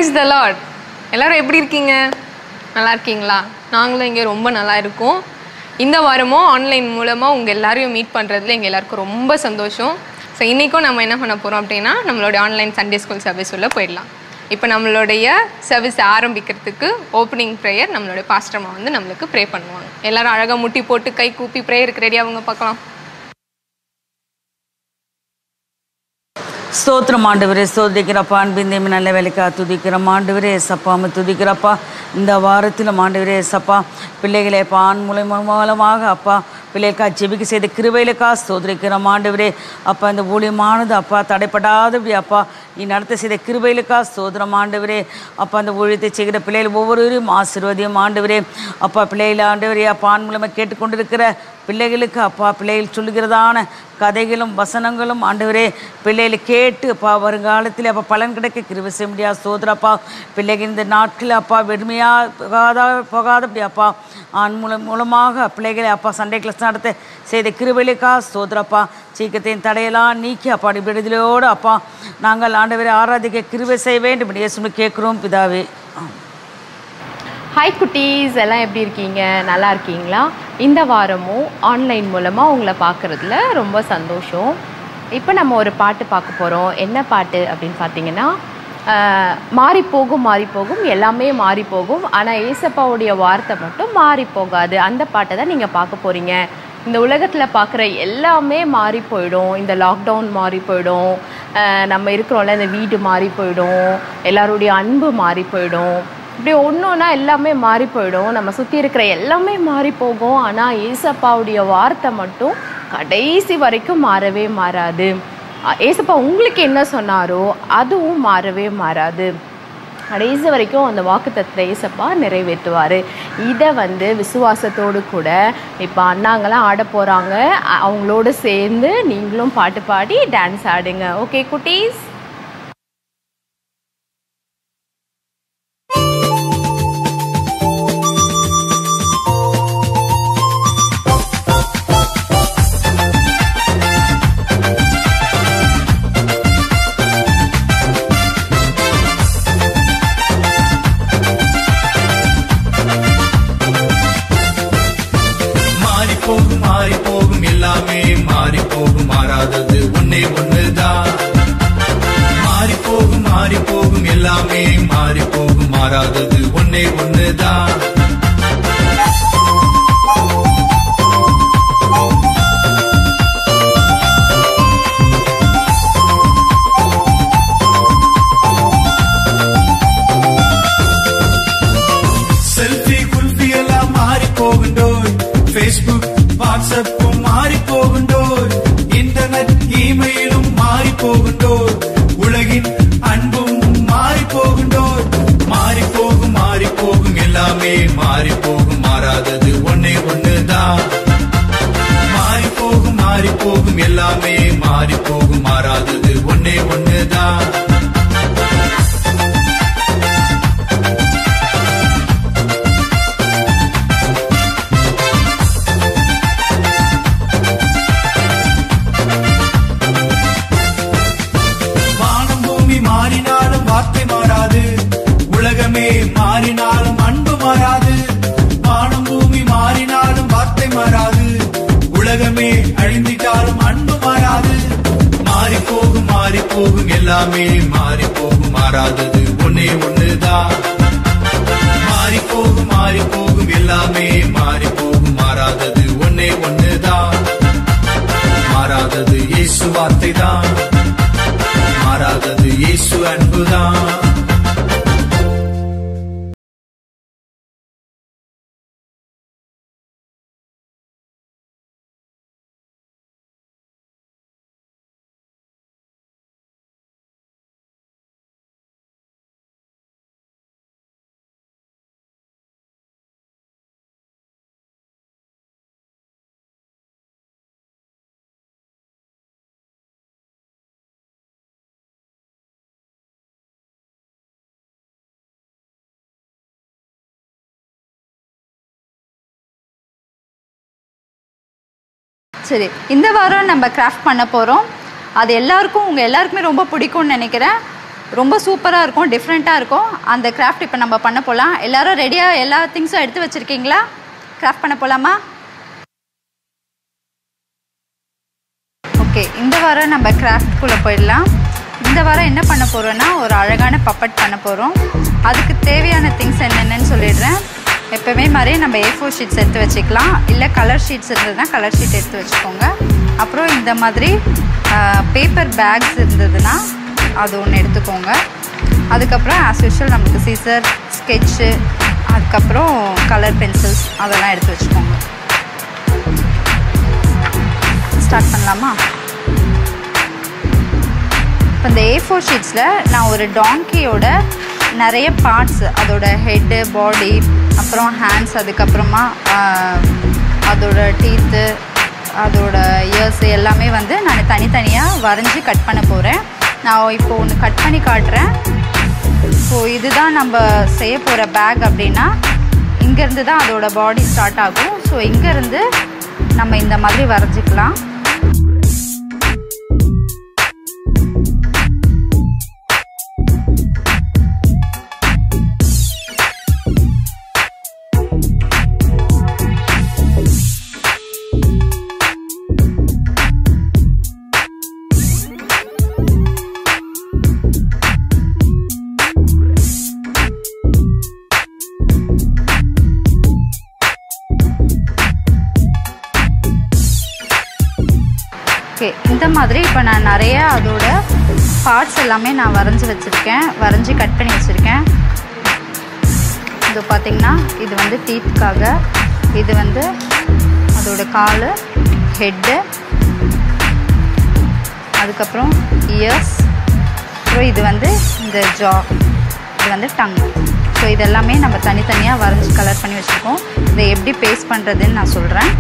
Price த Lord எல்லாரும் எப்படி இருக்கீங்க நல்லா இருக்கீங்களா நாங்களும் இங்கே ரொம்ப நல்லா இருக்கோம் இந்த வாரமும் ஆன்லைன் மூலமாக உங்கள் எல்லாரையும் மீட் பண்ணுறதுல எங்கள் எல்லாருக்கும் ரொம்ப சந்தோஷம் ஸோ இன்றைக்கும் நம்ம என்ன பண்ண போகிறோம் அப்படின்னா நம்மளுடைய ஆன்லைன் சண்டே ஸ்கூல் சர்வீஸ் உள்ள போயிடலாம் இப்போ நம்மளுடைய சர்வீஸ் ஆரம்பிக்கிறதுக்கு ஓப்பனிங் ப்ரேயர் நம்மளுடைய பாஸ்டர்மா வந்து நம்மளுக்கு ப்ரே பண்ணுவாங்க எல்லாரும் அழகாக முட்டி போட்டு கை கூப்பி ப்ரேயருக்கு ரெடி அவங்க பார்க்கலாம் ஸ்தோத்திரம் ஆண்டவரே ஸ்தோதிக்கிறப்பா அன்பின் தேவி நல்ல வேலைக்கா துதிக்கிறோம் ஆண்டவரே சப்பாம துதிக்கிறப்பா இந்த வாரத்திலும் ஆண்டவரே சப்பா பிள்ளைகளை அப்பா ஆண் மூலம் மூலமாக அப்பா பிள்ளைகளுக்கா ஜெபிக்க செய்த கிருபையிலுக்கா ஸ்தோதிக்கிறோம் ஆண்டவரே அப்பா இந்த ஊழியமானது அப்பா தடைப்படாதபடி அப்பா நீ நடத்த செய்த கிருபையிலுக்கா ஸ்தோத்திரம் ஆண்டவரே அப்பா அந்த ஊழியத்தை செய்கிற பிள்ளைகள் ஒவ்வொருவரையும் ஆசீர்வதியும் ஆண்டவரே அப்பா பிள்ளைகளை ஆண்டவரே அப்பா ஆண் மூலமாக கேட்டுக்கொண்டிருக்கிற பிள்ளைகளுக்கு அப்பா பிள்ளைகள் சொல்லுகிறதான கதைகளும் வசனங்களும் ஆண்டவரே பிள்ளைகளை கேட்டு அப்பா வருங்காலத்தில் அப்பா பலன் கிடைக்க கிருபை செய்ய முடியாது சோதரப்பா பிள்ளைகள் இந்த நாட்களில் அப்பா வெறுமையாக போகாத போகாதபடி அப்பா ஆண் மூலம் மூலமாக பிள்ளைகளை அப்பா சண்டே கிளாஸ் நடத்த செய்த கிருபைகளுக்கா சோதரப்பா சீக்கிரத்தையும் தடையெல்லாம் நீக்கி அப்பா விடுதலையோடு அப்பா நாங்கள் ஆண்டவரை ஆராதிக்க கிருபை செய்ய வேண்டும் என்று இயேசுன்னு கேட்குறோம் பிதாவே ஆமென். ஹாய் குட்டீஸ் எல்லாம் எப்படி இருக்கீங்க நல்லா இருக்கீங்களா இந்த வாரமும் ஆன்லைன் மூலமாக உங்களை பார்க்குறதுல ரொம்ப சந்தோஷம் இப்போ நம்ம ஒரு பாட்டு பார்க்க போகிறோம் என்ன பாட்டு அப்படின்னு பார்த்தீங்கன்னா ஆஹ், மாறி போகும் மாறி போகும் எல்லாமே மாறி போகும் ஆனால் ஏசப்பாவுடைய வார்த்தை மட்டும் மாறி போகாது அந்த பாட்டை தான் நீங்கள் பார்க்க போகிறீங்க இந்த உலகத்தில் பார்க்குற எல்லாமே மாறி போயிடும் இந்த லாக்டவுன் மாறி போயிடும் ஆஹ், நம்ம இருக்கிறோம்ல இந்த வீடு மாறி போயிடும் எல்லாருடைய அன்பு மாறி போயிடும் இப்படி ஒன்று ஒன்றா எல்லாமே மாறி போயிடும் நம்ம சுற்றி இருக்கிற எல்லாமே மாறி போகும் ஆனால் ஏசப்பாவுடைய வார்த்தை மட்டும் கடைசி வரைக்கும் மாறவே மாறாது அ, ஏசப்பா உங்களுக்கு என்ன சொன்னாரோ அதுவும் மாறவே மாறாது கடைசி வரைக்கும் அந்த வாக்குத்தத்தை ஏசப்பா நிறைவேற்றுவார் இதை வந்து விசுவாசத்தோடு கூட இப்போ அண்ணாங்களாம் ஆட போகிறாங்க அவங்களோட சேர்ந்து நீங்களும் பாட்டு பாடி டான்ஸ் ஆடுங்க ஓகே குட்டீஸ் மாறி போகும் மாறி போகும் எல்லாமே மாறி போகும் மாறாதது ஒன்னே ஒண்ணுதான் மாறி போகும் மாறி போகும் எல்லாமே மாறி போகும் மாறாதது ஒன்னே ஒண்ணுதான் செல்ஃபி குல்ஃபி எல்லாம் மாறி போகுண்டோய் ஃபேஸ்புக் வாட்ஸ்அப்பும் மாறி போகுண்டோய் இன்டர்நெட் இமெயிலும் மாறி போகுண்டோய் உலகின் அன்பும் மாறி போகுண்டோய் மாறி போகும் மாறி போகும் எல்லாமே மாறி போகும் மாறாதது ஒன்னே ஒண்ணுதான் மாறி போகும் மாறி போகும் எல்லாமே மாறி போகும் மாறாதது ஒன்னே ஒண்ணுதான் வானம் பூமி மாறினாலும் வார்த்தை மாறாது உலகமே மாறினாலும் அன்பு மாறாது வானம் பூமி மாறினாலும் வார்த்தை மாறாது உலகமே அழிந்திட்டாலும் அன்பு மாறாது மாறி போகும் மாறி போகும் எல்லாமே மாறி போகும் மாறாதது ஒன்னே ஒண்ணுதான் மாறி போகும் மாறி போகும் எல்லாமே மாறி போகும் மாறாதது ஒன்னே ஒண்ணுதான் மாறாதது இயேசு வார்த்தை தான் மாறாதது இயேசு அன்புதான் சரி இந்த வாரம் நம்ம கிராஃப்ட் பண்ண போகிறோம் அது எல்லாருக்கும் உங்கள் எல்லாருக்குமே ரொம்ப பிடிக்கும்னு நினைக்கிறேன் ரொம்ப சூப்பராக இருக்கும் டிஃப்ரெண்ட்டாக இருக்கும் அந்த கிராஃப்ட் இப்போ நம்ம பண்ண போகலாம் எல்லாரும் ரெடியாக எல்லா திங்ஸும் எடுத்து வச்சுருக்கீங்களா கிராஃப்ட் பண்ண போகலாமா ஓகே இந்த வாரம் நம்ம கிராஃப்ட்குள்ளே போயிடலாம் இந்த வாரம் என்ன பண்ண போகிறோன்னா ஒரு அழகான பப்பட் பண்ண போகிறோம் அதுக்கு தேவையான திங்ஸ் என்னென்னு சொல்லிடுறேன் எப்போவுமே மாதிரி நம்ம ஏ ஃபோர் ஷீட்ஸ் எடுத்து வச்சுக்கலாம் இல்லை கலர் ஷீட்ஸ் இருந்ததுன்னா கலர் ஷீட் எடுத்து வச்சுக்கோங்க அப்புறம் இந்த மாதிரி பேப்பர் பேக்ஸ் இருந்ததுன்னா அது ஒன்று எடுத்துக்கோங்க அதுக்கப்புறம் ஆஸ் யூஷுவல் நமக்கு சீசர் ஸ்கெட்சு அதுக்கப்புறம் கலர் பென்சில்ஸ் அதெல்லாம் எடுத்து வச்சுக்கோங்க ஸ்டார்ட் பண்ணலாமா இப்போ இந்த ஏ ஃபோர் ஷீட்ஸில் நான் ஒரு டாங்கியோட நிறைய பார்ட்ஸ் அதோட ஹெட்டு பாடி அப்புறம் ஹேண்ட்ஸ் அதுக்கப்புறமா ஆஹ், அதோட டீத்து அதோட இயர்ஸ் எல்லாமே வந்து நான் தனித்தனியாக வரைஞ்சி கட் பண்ண போகிறேன் நான் இப்போ ஒன்று கட் பண்ணி காட்டுறேன் ஸோ இதுதான் நம்ம செய்ய போகிற பேக் அப்படின்னா இங்கேருந்து தான் அதோட பாடி ஸ்டார்ட் ஆகும் ஸோ இங்கேருந்து நம்ம இந்த மாதிரி வரைஞ்சிக்கலாம் ஓகே இந்த மாதிரி இப்போ நான் நிறைய அதோட பார்ட்ஸ் எல்லாமே நான் வரைஞ்சி வச்சுருக்கேன் வரைஞ்சி கட் பண்ணி வச்சுருக்கேன் இது பார்த்திங்கன்னா இது வந்து டீத்துக்காக இது வந்து அதோட கால் ஹெட்டு அதுக்கப்புறம் இயர்ஸ் அப்புறம் இது வந்து இந்த ஜா இது வந்து டங் ஸோ இதெல்லாமே நம்ம தனித்தனியாக வரைஞ்சி கலர் பண்ணி வச்சுருக்கோம் இதை எப்படி பேஸ்ட் பண்ணுறதுன்னு நான் சொல்கிறேன்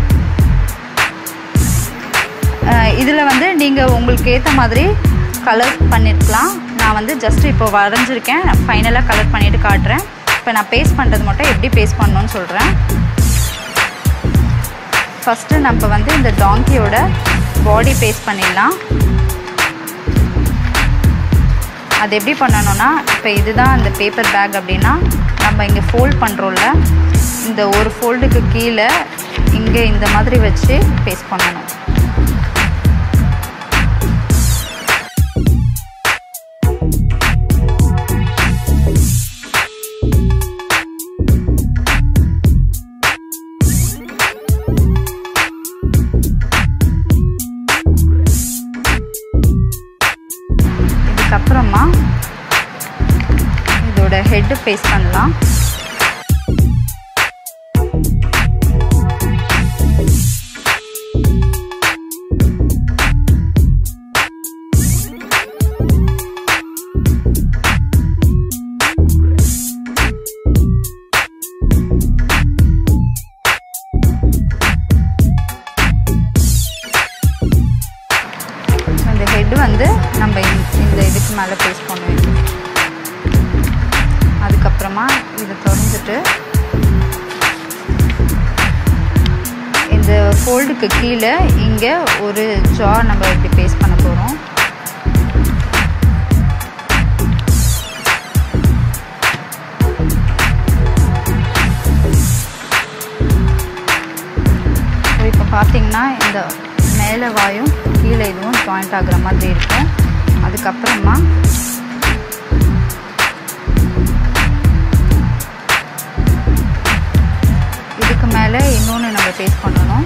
இதில் வந்து நீங்கள் உங்களுக்கு ஏற்ற மாதிரி கலர் பண்ணிருக்கலாம் நான் வந்து ஜஸ்ட் இப்போ வரைஞ்சிருக்கேன் ஃபைனலாக கலர் பண்ணிவிட்டு காட்டுறேன் இப்போ நான் பேஸ்ட் பண்ணுறது மட்டும் எப்படி பேஸ்ட் பண்ணணும்னு சொல்கிறேன் ஃபஸ்ட்டு நம்ம வந்து இந்த டாங்கியோட பாடி பேஸ்ட் பண்ணிடலாம் அது எப்படி பண்ணணும்னா இப்போ இதுதான் அந்த பேப்பர் பேக் அப்படின்னா நம்ம இங்கே ஃபோல்ட் பண்ணுறோம்ல இந்த ஒரு ஃபோல்டுக்கு கீழே இங்கே இந்த மாதிரி வச்சு பேஸ்ட் பண்ணணும் இதுக்கப்புறமா இதோட ஹெட்டு பேஸ்ட் பண்ணலாம் இந்த ஹெட் வந்து நம்ம இந்த- இந்த இதுக்கு மேலே பேஸ்ட் பண்ணுவோம் அதுக்கப்புறமா இதை திறந்துட்டு இந்த ஃபோல்டுக்கு கீழே இங்கே ஒரு ஜா நம்ம இப்படி பேஸ்ட் பண்ண போகிறோம் இப்போ பார்த்தீங்கன்னா இந்த மேலே வாயும் கீழே இதுவும் ஜாயிண்ட் ஆகுற மாதிரி இருக்கும் அதுக்கப்புறமா இதுக்கு மேலே இன்னொன்று நம்ம பேஸ்ட் பண்ணணும்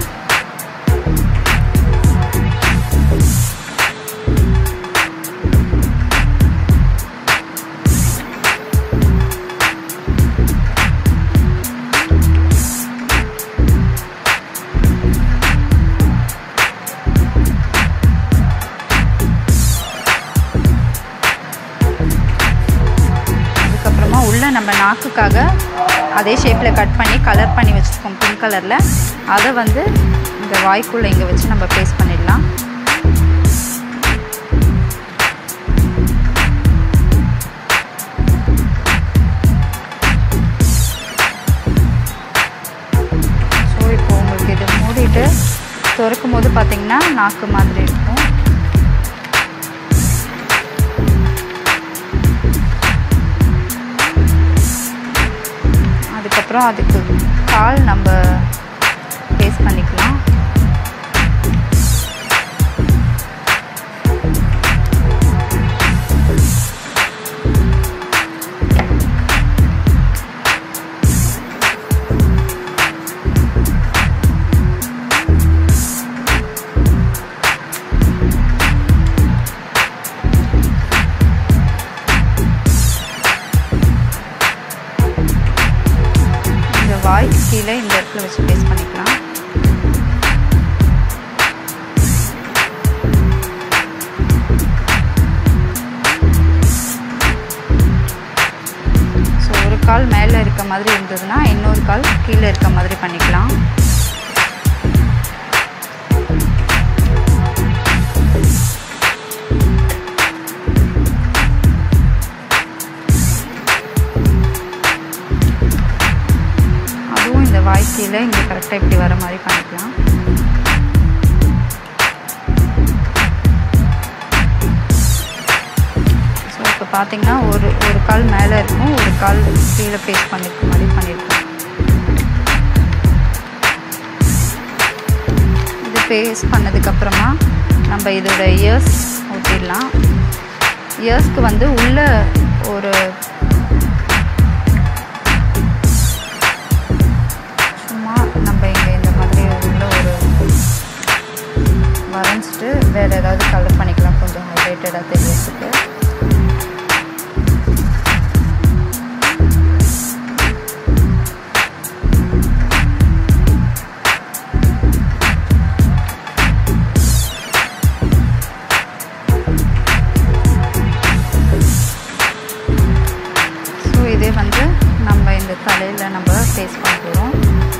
அதுக்கப்புறமா உள்ள நம்ம நாக்குக்காக அதே ஷேப்பில் கட் பண்ணி கலர் பண்ணி வச்சுருக்கோம் பிங்க் கலரில் அதை வந்து இந்த வாய்க்குள்ளே இங்கே வச்சு நம்ம பேஸ்ட் பண்ணிடலாம் ஸோ இப்போ உங்களுக்கு இதை மூடிட்டு திறக்கும் போது பார்த்தீங்கன்னா நாக்கு மாதிரி இருக்கும் அதுக்கப்புறம் அதுக்கு கால் நம்ம பேஸ்ட் பண்ணிக்கலாம் இந்த வாய்க்கு கீழே இந்த இடத்துல வச்சு பேஸ்ட் பண்ணிக்கலாம் ஸோ ஒரு கால் மேலே இருக்க மாதிரி இருந்ததுன்னா இன்னொரு கால் கீழே இருக்க மாதிரி பண்ணிக்கலாம் அதுவும் இந்த வாய்க்கீழே இங்கே கரெக்டாக இப்படி வர மாதிரி பண்ணிக்கலாம் ஸோ இப்போ பார்த்தீங்கன்னா ஒரு ஒரு கால் மேலே இருக்கும் ஒரு கால் கீழே பேஸ்ட் பண்ணிருக்க மாதிரி பண்ணியிருக்கோம் இது பேஸ்ட் பண்ணதுக்கப்புறமா நம்ம இதோட இயர்ஸ் ஒட்டிடலாம் இயர்ஸ்க்கு வந்து உள்ள ஒரு சும்மா நம்ம இங்கே இந்த மாதிரி உள்ள ஒரு வரைஞ்சிட்டு வேறு ஏதாவது கலர் பண்ணிக்கலாம் கொஞ்சம் ஹைலைட்டடாக தெரியறதுக்கு ஸோ இதே வந்து நம்ம இந்த தலையில் நம்ம பேஸ்ட் பண்ண போகிறோம்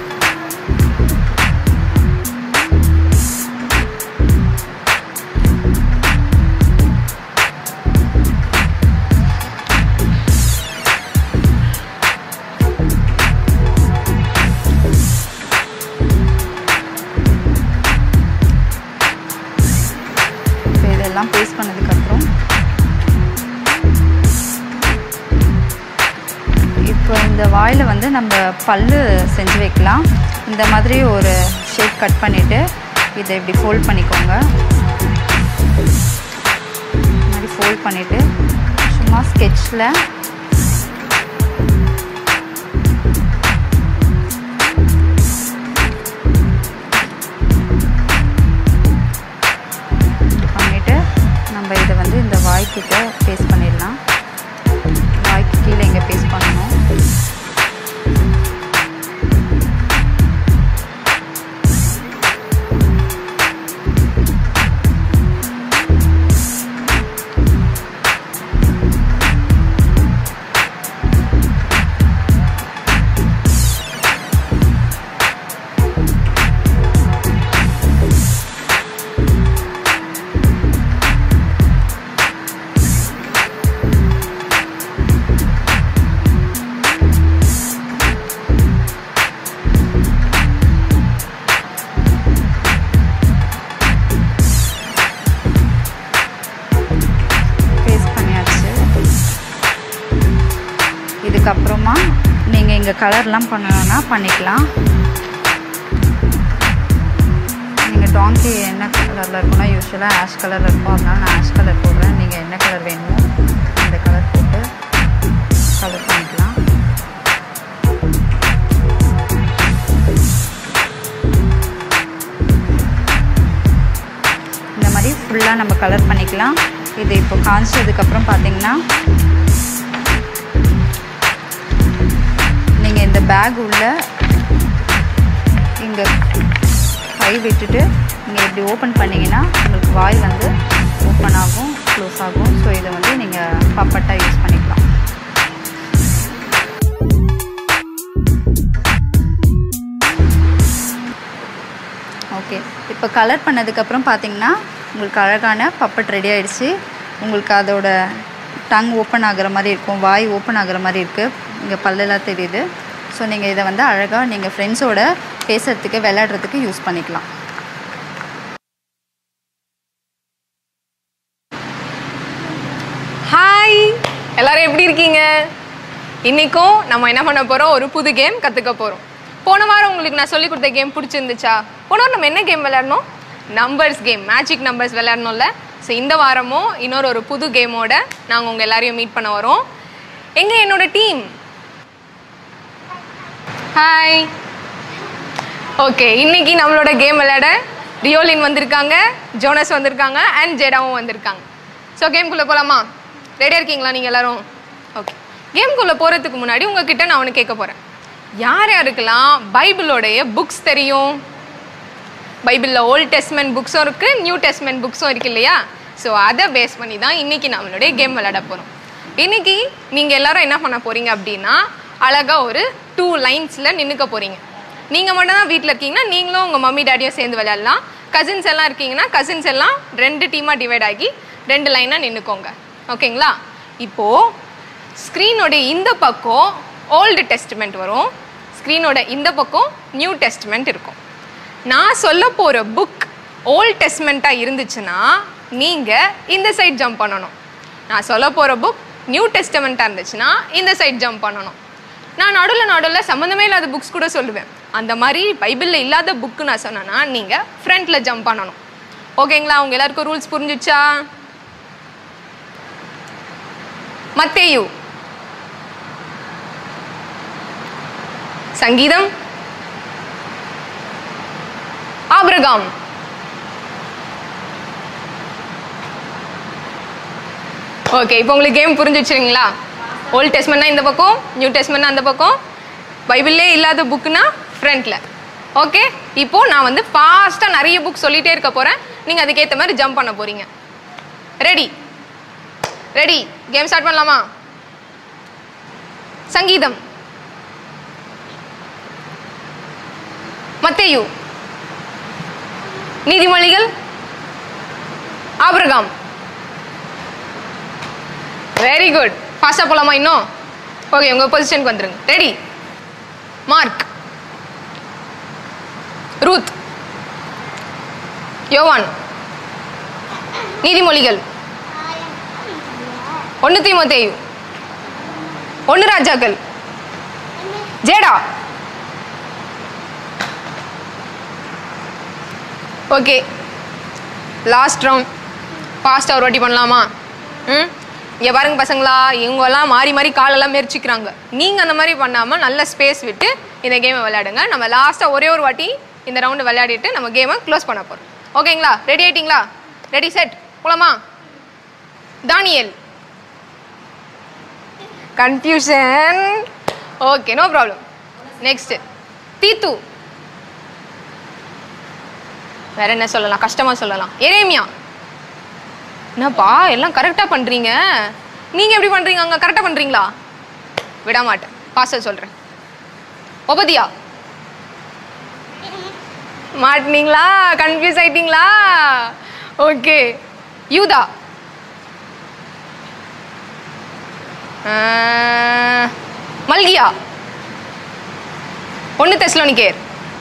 இப்போ இதெல்லாம் பேஸ்ட் பண்ணதுக்கப்புறம் இப்போ இந்த வாயில் வந்து நம்ம பல்லு செஞ்சு வைக்கலாம் இந்த மாதிரி ஒரு ஷேப் கட் பண்ணிவிட்டு இதை இப்படி ஃபோல்ட் பண்ணிக்கோங்க இந்த மாதிரி ஃபோல்ட் பண்ணிவிட்டு சும்மா ஸ்கெட்சில் இப்படி பண்ணிவிட்டு நம்ம இதை வந்து இந்த வாய்க்கிட்ட பேஸ்ட் பண்ணிடலாம் வாய்க்கு கீழே இங்கே பேஸ்ட் பண்ணணும் பேஸ்ட் பண்ணியாச்சு இதுக்கப்புறமா நீங்கள் இங்கே கலர்லாம் பண்ணணும்னா பண்ணிக்கலாம் நீங்கள் டாங்கி என்ன கலரில் இருக்குன்னா யூஸ்வலாக ஆஷ் கலரில் இருக்கும் அதனால நான் ஆஷ் கலர் போடுறேன் நீங்கள் என்ன கலர் வேணுமோ அந்த கலர் போட்டு கலர் பண்ணிக்கலாம் இந்த மாதிரி ஃபுல்லாக நம்ம கலர் பண்ணிக்கலாம் இது இப்போ காய்ச்சதுக்கப்புறம் பார்த்தீங்கன்னா நீங்கள் இந்த பேக் உள்ள இங்கே கை விட்டுட்டு நீங்கள் இப்படி ஓப்பன் பண்ணிங்கன்னா உங்களுக்கு வாய் வந்து ஓப்பன் ஆகும் க்ளோஸ் ஆகும் ஸோ இதை வந்து நீங்கள் பப்பட்டாக யூஸ் பண்ணிக்கலாம் ஓகே இப்போ கலர் பண்ணதுக்கப்புறம் பார்த்தீங்கன்னா உங்களுக்கு அழகான பப்பட் ரெடி ஆயிடுச்சு உங்களுக்கு அதோட டங் ஓப்பன் ஆகுற மாதிரி இருக்கும் வாய் ஓப்பன் ஆகுற மாதிரி இருக்குது இங்கே பல்லெல்லாம் தெரியுது ஸோ நீங்கள் இதை வந்து அழகாக நீங்கள் ஃப்ரெண்ட்ஸோட பேசுகிறதுக்கு விளையாடுறதுக்கு யூஸ் பண்ணிக்கலாம் ஹாய் எல்லாரும் எப்படி இருக்கீங்க இன்றைக்கும் நம்ம என்ன பண்ண போகிறோம் ஒரு புது கேம் கற்றுக்க போகிறோம் போன வாரம் உங்களுக்கு நான் சொல்லி கொடுத்த கேம் பிடிச்சிருந்துச்சா போன வாரம் நம்ம என்ன கேம் விளையாடணும் நம்பர்ஸ் கேம் மேஜிக் நம்பர்ஸ் விளையாடணும்ல ஸோ இந்த வாரமும் இன்னொரு ஒரு புது கேமோட நாங்கள் உங்கள் எல்லாரையும் மீட் பண்ண வரோம் எங்கே என்னோட டீம் ஹாய் ஓகே இன்னைக்கு நம்மளோட கேம் விளையாட ரியோலின் வந்திருக்காங்க ஜோனஸ் வந்திருக்காங்க அண்ட் ஜெடாவும் வந்திருக்காங்க ஸோ கேம்குள்ளே போகலாமா ரெடியாக இருக்கீங்களா நீங்கள் எல்லாரும் ஓகே கேம்குள்ளே போகிறதுக்கு முன்னாடி உங்ககிட்ட நான் ஒன்று கேட்க போகிறேன் யார் யாருக்கெல்லாம் பைபிளோடைய புக்ஸ் தெரியும் பைபிளில் ஓல்ட் டெஸ்ட்மெண்ட் புக்ஸும் இருக்குது நியூ டெஸ்ட்மெண்ட் புக்ஸும் இருக்கு இல்லையா ஸோ அதை பேஸ் பண்ணி தான் இன்றைக்கி நம்மளுடைய கேம் விளையாட போகிறோம் இன்றைக்கி நீங்கள் எல்லாரும் என்ன பண்ண போகிறீங்க அப்படின்னா அழகாக ஒரு டூ லைன்ஸில் நின்றுக்க போகிறீங்க நீங்கள் மட்டும் தான் வீட்டில் இருக்கீங்கன்னா நீங்களும் உங்கள் மம்மி டேடியும் சேர்ந்து விளையாடலாம் கசின்ஸ் எல்லாம் இருக்கீங்கன்னா கசின்ஸ் எல்லாம் ரெண்டு டீமாக டிவைட் ஆகி ரெண்டு லைனாக நின்றுக்கோங்க ஓகேங்களா இப்போது ஸ்க்ரீனோட இந்த பக்கம் ஓல்டு டெஸ்ட்மெண்ட் வரும் ஸ்க்ரீனோட இந்த பக்கம் நியூ டெஸ்ட்மெண்ட் இருக்கும் நான் சொல்ல போகிற புக் ஓல்ட் டெஸ்ட்மெண்ட்டாக இருந்துச்சுன்னா நீங்கள் இந்த சைட் ஜம்ப் பண்ணணும் நான் சொல்ல போகிற புக் நியூ டெஸ்டமெண்ட்டாக இருந்துச்சுன்னா இந்த சைட் ஜம்ப் பண்ணணும் நான் நடுவில் நடுவில் சம்மந்தமே இல்லாத புக்ஸ் கூட சொல்லுவேன் அந்த மாதிரி பைபிளில் இல்லாத புக்கு நான் சொன்னேன்னா நீங்கள் ஃப்ரண்ட்டில் ஜம்ப் பண்ணணும் ஓகேங்களா உங்க எல்லாருக்கும் ரூல்ஸ் புரிஞ்சுச்சா மத்தேயு சங்கீதம் ஆபிரகாம் ஓகே இப்போ உங்களுக்கு கேம் புரிஞ்சிச்சுங்களா ஓல்ட் டெஸ்ட்மெண்ட்னா இந்த பக்கம் நியூ டெஸ்ட்மெண்ட்னா அந்த பக்கம் பைபிளே இல்லாத புக்குனா ஃப்ரண்ட்டில் ஓகே இப்போ நான் வந்து ஃபாஸ்ட்டாக நிறைய புக் சொல்லிட்டே இருக்க போகிறேன் நீங்கள் அதுக்கேற்ற மாதிரி ஜம்ப் பண்ண போகிறீங்க ரெடி ரெடி கேம் ஸ்டார்ட் பண்ணலாமா சங்கீதம் மத்தேயு நீதிமொழிகள் ஆபிரகாம் வெரி குட் ஃபாஸ்ட்டாக போகலாமா இன்னும் ஓகே உங்கள் பொசிஷனுக்கு வந்துருங்க ரெடி மார்க் ரூத் யோவான் நீதிமொழிகள் ஒன்று தீமோத்தேயு ஒன்று ராஜாக்கள் ஜேடா ஓகே லாஸ்ட் ரவுண்ட் ஃபாஸ்ட்டாக ஒரு வாட்டி பண்ணலாமா ம் இங்கே பாருங்க பசங்களா இவங்கெல்லாம் மாறி மாறி காலெல்லாம் மெரிச்சிக்கிறாங்க நீங்கள் அந்த மாதிரி பண்ணாமல் நல்ல ஸ்பேஸ் விட்டு இந்த கேமை விளையாடுங்க நம்ம லாஸ்ட்டாக ஒரே ஒரு வாட்டி இந்த ரவுண்டு விளையாடிட்டு நம்ம கேமை க்ளோஸ் பண்ண போகிறோம் ஓகேங்களா ரெடி ஆயிட்டீங்களா ரெடி செட் போலாமா தானியல் confusion okay no problem next தீத்து வேற என்ன சொல்லலாம் கஷ்டமா சொல்லலாம் எரேமியா என்னப்பா எல்லாம் கரெக்டாக பண்ணுறீங்க நீங்கள் எப்படி பண்ணுறீங்க அங்கே கரெக்டாக பண்ணுறீங்களா விட மாட்டேன் பாஸ்டர் சொல்கிறேன் ஒபதியா மாட்டினீங்களா கன்ஃபியூஸ் ஆயிட்டீங்களா ஓகே யூதா ஆஹ், மல்கியா ஒன்று தெஸ்லோனிக்கேர்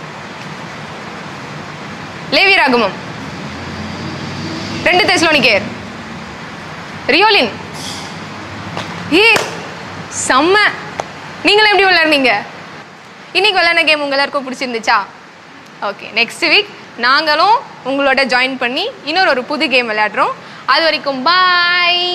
லேவி ராகமம் ரெண்டு தெஸ்லோனிக்கேர் ரியோலின் ஏ செம்ம நீங்களும் எப்படி விளையாடுனீங்க இன்னைக்கு விளையாடின கேம் உங்க எல்லாருக்கும் பிடிச்சிருந்துச்சா ஓகே நெக்ஸ்ட் வீக் நாங்களும் உங்களோட ஜாயின் பண்ணி இன்னொரு ஒரு புது கேம் விளையாடுறோம் அது வரைக்கும் பாய்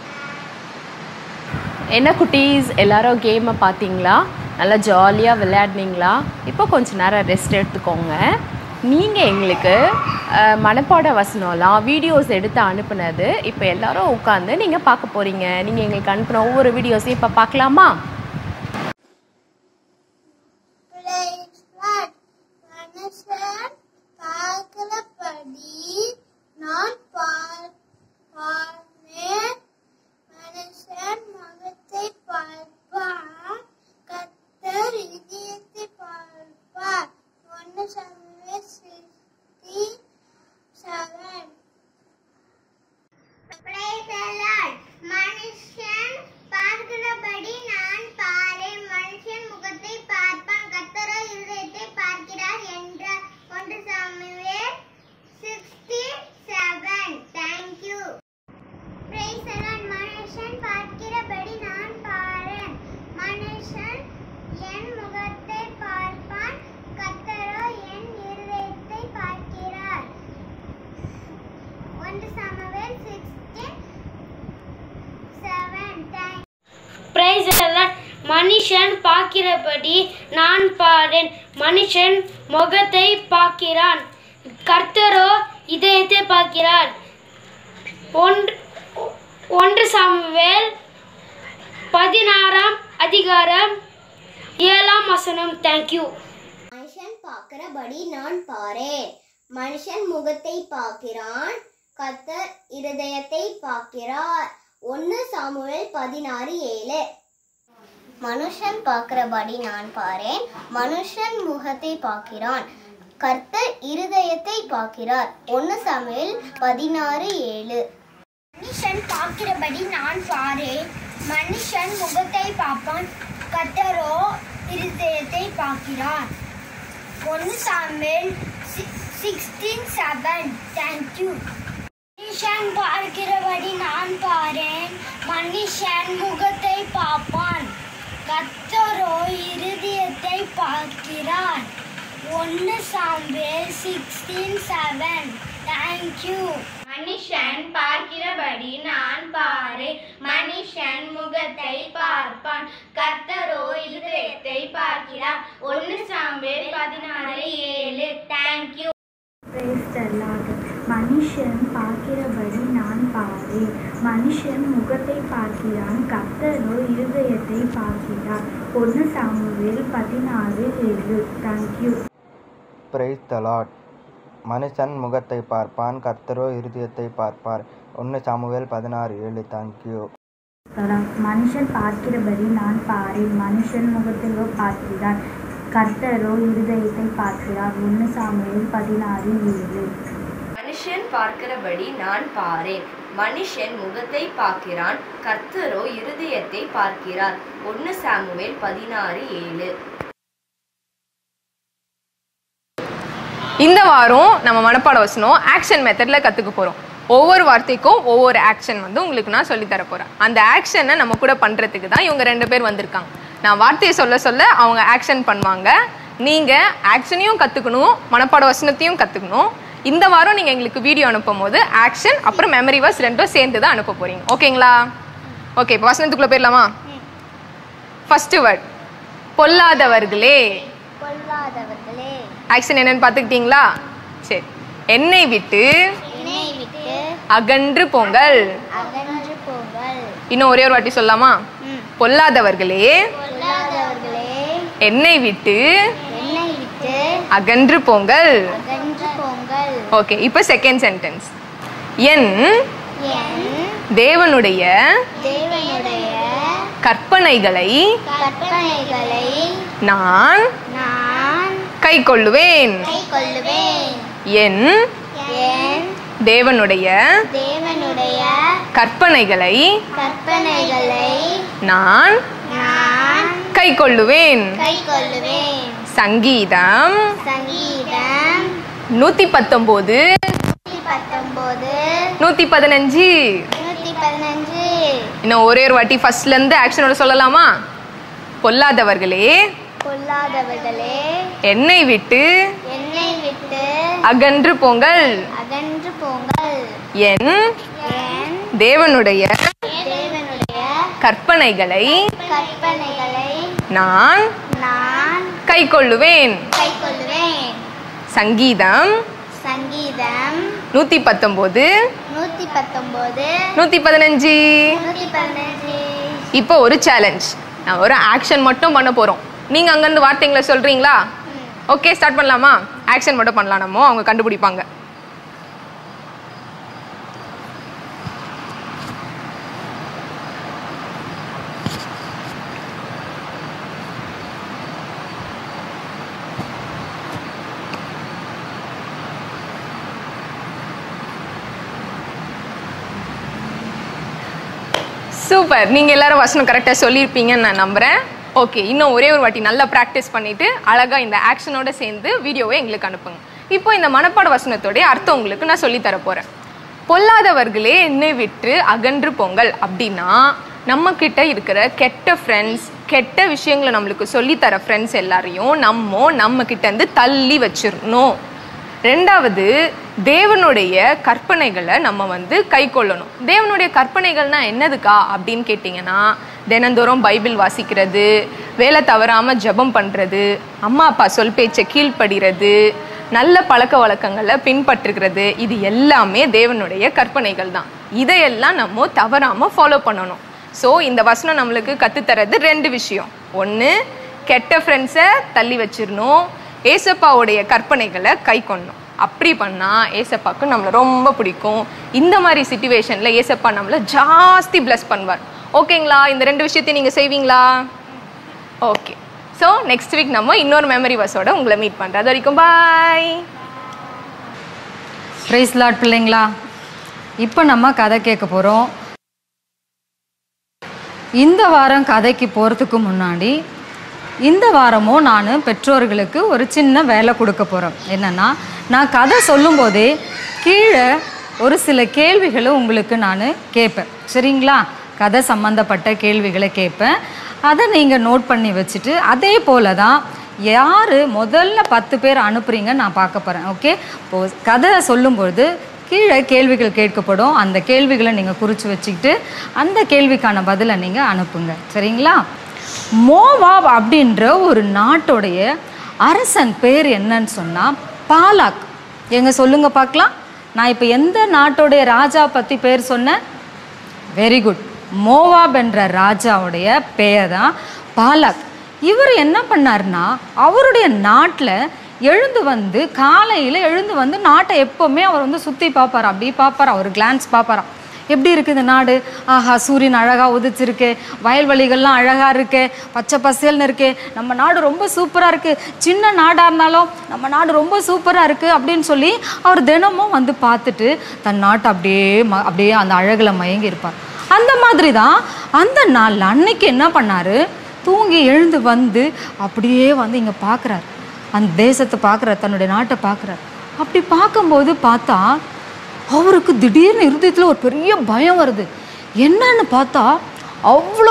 என்ன குட்டீஸ் எல்லாரும் கேமை பார்த்தீங்களா நல்லா ஜாலியாக விளையாடினீங்களா இப்போ கொஞ்ச நேரம் ரெஸ்ட் எடுத்துக்கோங்க நீங்கள் எங்களுக்கு அஹ், மனப்பாட வசனம்லாம் வீடியோஸ் எடுத்து அனுப்புனது இப்போ எல்லாரும் உட்காந்து நீங்கள் பார்க்க போகிறீங்க நீங்கள் எங்களுக்கு அனுப்புன ஒவ்வொரு வீடியோஸையும் இப்போ பார்க்கலாமா Praise God. மனுஷன் பார்க்கிறபடி நான் பார் பார்ப்பேன். மனுஷன் முகத்தை பார்ப்பான். கர்த்தர் இதயத்தை பார்ப்பார். ஒன்று சாமுவேல் சிக்ஸ்டி செவன் மனுஷன் பார்க்கிறபடி நான் மனுஷன் பார்க்கிறபடி நான் பாரேன் மனுஷன் முகத்தை பார்க்கிறான் கர்த்தரோ இதயத்தை பார்க்கிறார் ஒன்று ஒன்று சாமுவேல் பதினாறாம் அதிகாரம் ஏழாம் வசனம் தேங்க்யூ மனுஷன் பார்க்கிறபடி நான் பாரேன் மனுஷன் முகத்தை பார்க்கிறான் கத்தர் இருதயத்தை பார்க்கிறார் ஒன்று சாமுவேல் பதினாறு ஏழு மனுஷன் பார்க்கிறபடி நான் பாரேன் மனுஷன் முகத்தை பார்க்கிறான் கர்த்தர் இருதயத்தை பார்க்கிறார் ஒன்று சாமுவேல் பதினாறு ஏழு மனுஷன் பார்க்கிறபடி நான் பாரேன் மனுஷன் முகத்தை பார்ப்பான் கர்த்தரோ இருதயத்தை பார்க்கிறார் ஒன்று சாமுவேல் சிக்ஸ்டீன் செவன் தேங்க்யூ மனுஷன் பார்க்கிறபடி நான் பாரேன் மனுஷன் முகத்தை பார்ப்பான் கத்தரோ இருதயத்தை பார்க்கிறார் ஒன்று சாம்பேல் சிக்ஸ்டீன் செவன் தேங்க்யூ மனுஷன் பார்க்கிறபடி நான் பாரு மனுஷன் முகத்தை பார்ப்பான் கர்த்தரோ இருதயத்தை பார்க்கிறார் ஒன்று சாம்பேல் பதினாறு ஏழு தேங்க்யூ Praise the Lord. மனுஷன் பார்க்கிறபடி நான் பாரேன் மனுஷன் முகத்தை பார்க்கிறான் கர்த்தரோ இருதயத்தை பார்க்கிறார் ஒன்று சாமுவேல் பதினாறு ஏழு தேங்க்யூ பிரைஸ் த லார்ட் மனுஷன் முகத்தை பார்ப்பான் கர்த்தரோ இருதயத்தை பார்ப்பார் ஒன்று சாமுவேல் பதினாறு ஏழு தேங்க்யூ தரம் மனுஷன் பார்க்கிறபடி நான் பாரேன் மனுஷன் முகத்தையோ பார்க்கிறான் கர்த்தரோ இருதயத்தை பார்க்கிறார் ஒன்று சாமுவேல் பதினாறு ஏழு மனுஷன் பார்க்கிறபடி நான் பாரேன் மனுஷன் முகத்தை பார்க்கிறான் கர்த்தரோ இருதயத்தை பார்க்கிறார் ஒன்று சாமுவேல் பதினாறு ஏழு இந்த வாரம் நம்ம மனப்பாட வசனம் ஆக்ஷன் மெத்தடில் கற்றுக்க போகிறோம் ஒவ்வொரு வார்த்தைக்கும் ஒவ்வொரு ஆக்ஷன் வந்து உங்களுக்கு நான் சொல்லித் தர போகிறேன் அந்த ஆக்ஷனை நம்ம கூட பண்ணுறதுக்கு தான் இவங்க ரெண்டு பேர் வந்திருக்காங்க நான் வார்த்தையை சொல்ல சொல்ல அவங்க ஆக்ஷன் பண்ணுவாங்க நீங்கள் ஆக்ஷனையும் கற்றுக்கணும் மனப்பாட வசனத்தையும் கற்றுக்கணும் இந்த வாரம் நீங்கள் எங்களுக்கு வீடியோ அனுப்பும் போது ஆக்ஷன் அப்புறம் மெமரி வர்ஸ் ரெண்டும் சேர்ந்து தான் அனுப்ப போகிறீங்க ஓகேங்களா ஓகே இப்போ வசனத்துக்குள்ளே போயிடலாமா ஃபஸ்ட்டு வேர்ட் பொல்லாதவர்களே பொல்லாதவர்களே ஆக்ஷன் என்னன்னு பார்த்துக்கிட்டீங்களா சரி என்னை விட்டு என்னை விட்டு அகன்று போங்கள் அகன்று போங்கள் இன்னும் ஒரே ஒரு வாட்டி சொல்லலாமா பொல்லாதவர்களே பொல்லாதவர்களே என்னை விட்டு என்னை விட்டு அகன்று போங்கள் அகன்று போங்கள் ஓகே இப்போ செகண்ட் சென்டென்ஸ் என் என் தேவனுடைய தேவனுடைய கற்பனைகளை கற்பனைகளை நான் நான் கை கொள்ளுவேன் கைக்கொள்ளுவேன் என் என் தேவனுடைய தேவனுடைய கற்பனைகளை கற்பனைகளை நான் நான் கை கொள்ளுவேன் கைக்கொள்ளுவேன் சங்கீதம் சங்கீதம் நூத்தி பத்தொன்பது நூற்றி பத்தொம்போது நூத்தி பதினஞ்சு நூற்றி பதினஞ்சு இன்னும் ஒரே ஒரு வாட்டி ஃபர்ஸ்ட்ல இருந்து ஆக்ஷனோட சொல்லலாமா பொல்லாதவர்களே பொல்லாதவர்களே என்னை விட்டு என்னை விட்டு அகன்று போங்கள் அகன்று போங்கள் என் என் தேவனுடைய தேவனுடைய கற்பனைகளை கற்பனைகளை நான் நான் கை கொள்ளுவேன் கைக்கொள்ளுவேன் சங்கீதம் சங்கீதம் நூத்தி பத்தொன்பது நூற்றி பத்தொம்போது நூத்தி பதினஞ்சு நூற்றி பதினஞ்சு இப்போ ஒரு சேலஞ்ச் நான் ஒரு ஆக்ஷன் மட்டும் பண்ண போறோம் நீங்க அங்கிருந்து வார்த்தைங்களை சொல்றீங்களா ஓகே ஸ்டார்ட் பண்ணலாமா ஆக்ஷன் மட்டும் பண்ணலாம் நம்ம அவங்க கண்டுபிடிப்பாங்க சூப்பர் நீங்க எல்லாரும் வசனம் கரெக்டாக சொல்லியிருப்பீங்கன்னு நான் நம்புறேன் ஓகே இன்னும் ஒரே ஒரு வாட்டி நல்லா ப்ராக்டிஸ் பண்ணிட்டு அழகா இந்த ஆக்ஷனோட சேர்ந்து வீடியோவை எங்களுக்கு அனுப்புங்க இப்போ இந்த மனப்பாட வசனத்தோடைய அர்த்தம் உங்களுக்கு நான் சொல்லித் தர போறேன் பொல்லாதவர்களே என்னை விட்டு அகன்று போங்கள் அப்படின்னா நம்ம கிட்ட இருக்கிற கெட்ட ஃப்ரெண்ட்ஸ் கெட்ட விஷயங்களை நம்மளுக்கு சொல்லித்தர ஃப்ரெண்ட்ஸ் எல்லாரையும் நம்ம நம்ம கிட்ட இருந்து தள்ளி வச்சிடணும் ரெண்டாவது தேவனுடைய கற்பனைகளை நம்ம வந்து கை கொள்ளணும் தேவனுடைய கற்பனைகள்னா என்னதுக்கா அப்படின்னு கேட்டிங்கன்னா தினந்தோறும் பைபிள் வாசிக்கிறது வேலை தவறாமல் ஜெபம் பண்ணுறது அம்மா அப்பா சொல் பேச்சை கீழ்ப்படுகிறது நல்ல பழக்க வழக்கங்களை பின்பற்றுகிறது இது எல்லாமே தேவனுடைய கற்பனைகள் தான் இதையெல்லாம் நம்ம தவறாமல் ஃபாலோ பண்ணணும் ஸோ இந்த வசனம் நம்மளுக்கு கற்றுத்தரது ரெண்டு விஷயம் ஒன்று கெட்ட ஃப்ரெண்ட்ஸை தள்ளி வச்சிடணும் ஏசப்பாவுடைய கற்பனைகளை கை கொள்ளணும் அப்படி பண்ணால் ஏசப்பாவுக்கு நம்மளை ரொம்ப பிடிக்கும் இந்த மாதிரி சுச்சுவேஷனில் ஏசப்பா நம்மளை ஜாஸ்தி ப்ளஸ் பண்ணுவார் ஓகேங்களா இந்த ரெண்டு விஷயத்தையும் நீங்கள் செய்வீங்களா ஓகே ஸோ நெக்ஸ்ட் வீக் நம்ம இன்னொரு மெமரி பஸ்ஸோட உங்களை மீட் பண்ணுறோம் அது வரைக்கும் பாய் ப்ரைஸ் லாட் பிள்ளைங்களா இப்போ நம்ம கதை கேட்க போகிறோம் இந்த வாரம் கதைக்கு போகிறதுக்கு முன்னாடி இந்த வாரமும் நான் பெற்றோர்களுக்கு ஒரு சின்ன வேலை கொடுக்க போகிறேன் என்னென்னா நான் கதை சொல்லும்போதே கீழே ஒரு சில கேள்விகளை உங்களுக்கு நான் கேட்பேன் சரிங்களா கதை சம்மந்தப்பட்ட கேள்விகளை கேட்பேன் அதை நீங்கள் நோட் பண்ணி வச்சுட்டு அதே போல தான் யார் முதல்ல பத்து பேர் அனுப்புறீங்கன்னு நான் பார்க்க போகிறேன் ஓகே இப்போது கதை சொல்லும்பொழுது கீழே கேள்விகள் கேட்கப்படும் அந்த கேள்விகளை நீங்கள் குறித்து வச்சுக்கிட்டு அந்த கேள்விக்கான பதிலை நீங்கள் அனுப்புங்க சரிங்களா மோவாப் அப்படின்ற ஒரு நாட்டுடைய அரசன் பேர் என்னன்னு சொன்னால் பாலாக் எங்க சொல்லுங்க பார்க்கலாம் நான் இப்போ எந்த நாட்டுடைய ராஜா பற்றி பேர் சொன்னேன் வெரி குட் மோவாப் என்ற ராஜாவுடைய பெயர் தான் பாலாக் இவர் என்ன பண்ணாருன்னா அவருடைய நாட்டில் எழுந்து வந்து காலையில் எழுந்து வந்து நாட்டை எப்போவுமே அவர் வந்து சுற்றி பார்ப்பார் அப்படி பார்ப்பார் அவர் கிளான்ஸ் பார்ப்பாராம் எப்படி இருக்குது இந்த நாடு ஆஹா சூரியன் அழகாக உதிச்சிருக்கு வயல்வெளிகள்லாம் அழகாக இருக்கு பச்சை பசேல்னு இருக்கு நம்ம நாடு ரொம்ப சூப்பராக இருக்குது சின்ன நாடாக இருந்தாலும் நம்ம நாடு ரொம்ப சூப்பராக இருக்குது அப்படின்னு சொல்லி அவர் தினமும் வந்து பார்த்துட்டு தன் நாட்டை அப்படியே ம அப்படியே அந்த அழகில் மயங்கி இருப்பார் அந்த மாதிரி தான் அந்த நாள் அன்னைக்கு என்ன பண்ணாரு தூங்கி எழுந்து வந்து அப்படியே வந்து இங்கே பார்க்குறாரு அந்த தேசத்தை பார்க்குறாரு தன்னுடைய நாட்டை பார்க்குறாரு அப்படி பார்க்கும்போது பார்த்தா அவருக்கு திடீர்னு இருதயத்தில் ஒரு பெரிய பயம் வருது என்னன்னு பார்த்தா அவ்வளோ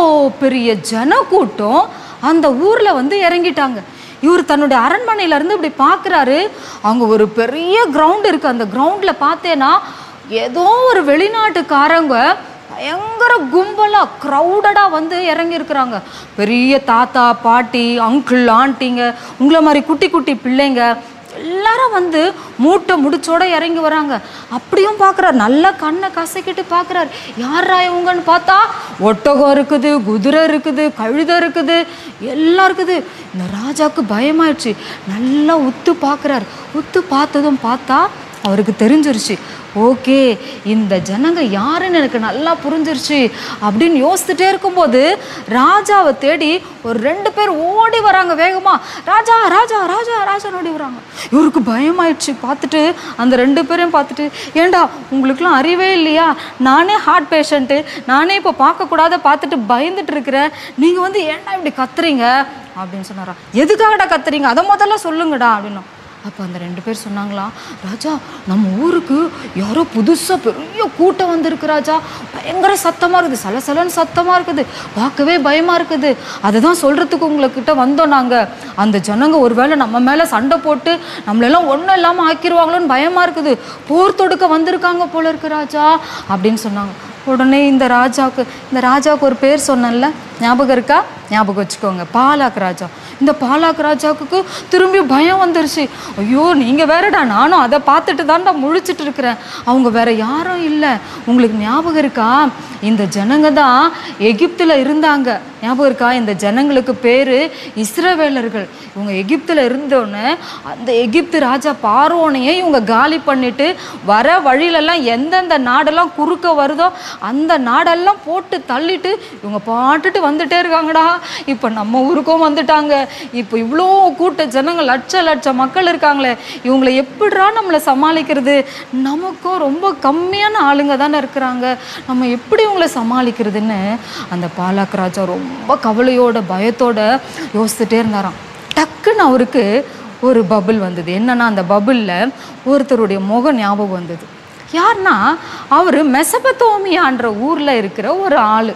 பெரிய ஜனக்கூட்டம் அந்த ஊரில் வந்து இறங்கிட்டாங்க இவர் தன்னுடைய அரண்மனையில இருந்து இப்படி பார்க்குறாரு அங்கே ஒரு பெரிய கிரவுண்ட் இருக்குது அந்த கிரவுண்டில் பார்த்தேன்னா ஏதோ ஒரு வெளிநாட்டுக்காரங்க பயங்கர கும்பலாக க்ரௌடடாக வந்து இறங்கி இருக்கிறாங்க பெரிய தாத்தா பாட்டி அங்கிள் ஆண்டிங்க உங்களை மாதிரி குட்டி குட்டி பிள்ளைங்க எல்லாரும் வந்து மூட்டை முடிச்சோட இறங்கி வராங்க அப்படியும் பார்க்குறாரு நல்லா கண்ணை கசக்கிட்டு பார்க்குறாரு யாரா இவங்கன்னு பார்த்தா ஒட்டகம் இருக்குது குதிரை இருக்குது கழுதை இருக்குது எல்லாம் இருக்குது இந்த ராஜாவுக்கு பயமாயிடுச்சு நல்லா உத்து பார்க்குறாரு உத்து பார்த்ததும் பார்த்தா அவருக்கு தெரிஞ்சிருச்சு ஓகே இந்த ஜனங்க யாருன்னு எனக்கு நல்லா புரிஞ்சிருச்சு அப்படின்னு யோசிச்சுட்டே இருக்கும்போது ராஜாவை தேடி ஒரு ரெண்டு பேர் ஓடி வராங்க வேகமா ராஜா ராஜா ராஜா ராஜா ஓடி வராங்க இவருக்கு பயமாயிடுச்சு பார்த்துட்டு அந்த ரெண்டு பேரையும் பார்த்துட்டு ஏண்டா உங்களுக்குலாம் அறிவே இல்லையா நானே ஹார்ட் பேஷண்ட்டு நானே இப்போ பார்க்கக்கூடாத பார்த்துட்டு பயந்துட்டு இருக்கிறேன் நீங்கள் வந்து ஏன்டா இப்படி கத்துறீங்க அப்படின்னு சொன்னாரா எதுக்காகடா கத்துறீங்க அதை முதல்ல சொல்லுங்கடா அப்படின்னும் அப்போ அந்த ரெண்டு பேர் சொன்னாங்களாம் ராஜா நம்ம ஊருக்கு யாரோ புதுசாக பெரிய கூட்டம் வந்திருக்கு ராஜா பயங்கர சத்தமாக இருக்குது சலசலன்னு சத்தமாக இருக்குது பார்க்கவே பயமாக இருக்குது அதை தான் சொல்கிறதுக்கு உங்கள்கிட்ட வந்தோம் நாங்கள் அந்த ஜனங்க ஒருவேளை நம்ம மேலே சண்டை போட்டு நம்மளெல்லாம் ஒன்றும் இல்லாமல் ஆக்கிடுவாங்களோன்னு பயமாக இருக்குது போர் தொடுக்க வந்திருக்காங்க போல இருக்கு ராஜா அப்படின்னு சொன்னாங்க உடனே இந்த ராஜாவுக்கு இந்த ராஜாவுக்கு ஒரு பேர் சொன்னேன்ல ஞாபகம் இருக்கா ஞாபகம் வச்சுக்கோங்க பாலாக் ராஜா இந்த பாலாக் ராஜாவுக்கு திரும்பி பயம் வந்துருச்சு ஐயோ நீங்கள் வேறடா நானும் அதை பார்த்துட்டு தான்டா முழிச்சிட்டு இருக்கிறேன் அவங்க வேற யாரும் இல்லை உங்களுக்கு ஞாபகம் இருக்கா இந்த ஜனங்க தான் எகிப்தில் இருந்தாங்க ஞாபகம் இருக்கா இந்த ஜனங்களுக்கு பேர் இஸ்ரவேலர்கள் இவங்க எகிப்தில் இருந்தோன்னே அந்த எகிப்து ராஜா பார்வோனையே இவங்க காலி பண்ணிட்டு வர வழியிலெல்லாம் எந்தெந்த நாடெல்லாம் குறுக்க வருதோ அந்த நாடெல்லாம் போட்டு தள்ளிட்டு இவங்க பாட்டுட்டு வந்துட்டே இருக்காங்கடா இப்போ நம்ம ஊருக்கும் வந்துட்டாங்க இப்போ இவ்வளோ கூட்ட ஜனங்க லட்ச லட்ச மக்கள் இருக்காங்களே இவங்களை எப்படிடா நம்மளை சமாளிக்கிறது நமக்கும் ரொம்ப கம்மியான ஆளுங்க தானே இருக்கிறாங்க நம்ம எப்படி இவங்களை சமாளிக்கிறதுன்னு அந்த பாலாக் ராஜா ரொம்ப கவலையோட பயத்தோட யோசிச்சுட்டே இருந்தாராம் டக்குன்னு அவருக்கு ஒரு பபுள் வந்தது என்னன்னா அந்த பபுளில் ஒருத்தருடைய முகம் ஞாபகம் வந்தது யாருன்னா அவர் மெசபத்தோமியான்ற ஊரில் இருக்கிற ஒரு ஆள்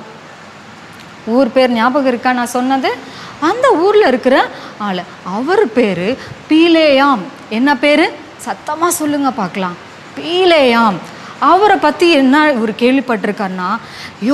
ஊர் பேர் ஞாபகம் இருக்கா நான் சொன்னது அந்த ஊரில் இருக்கிற ஆள் அவர் பேர் பீலேயாம் என்ன பேர் சத்தமாக சொல்லுங்க பார்க்கலாம் பீலேயாம் அவரை பற்றி என்ன இவர் கேள்விப்பட்டிருக்காருன்னா ஐயோ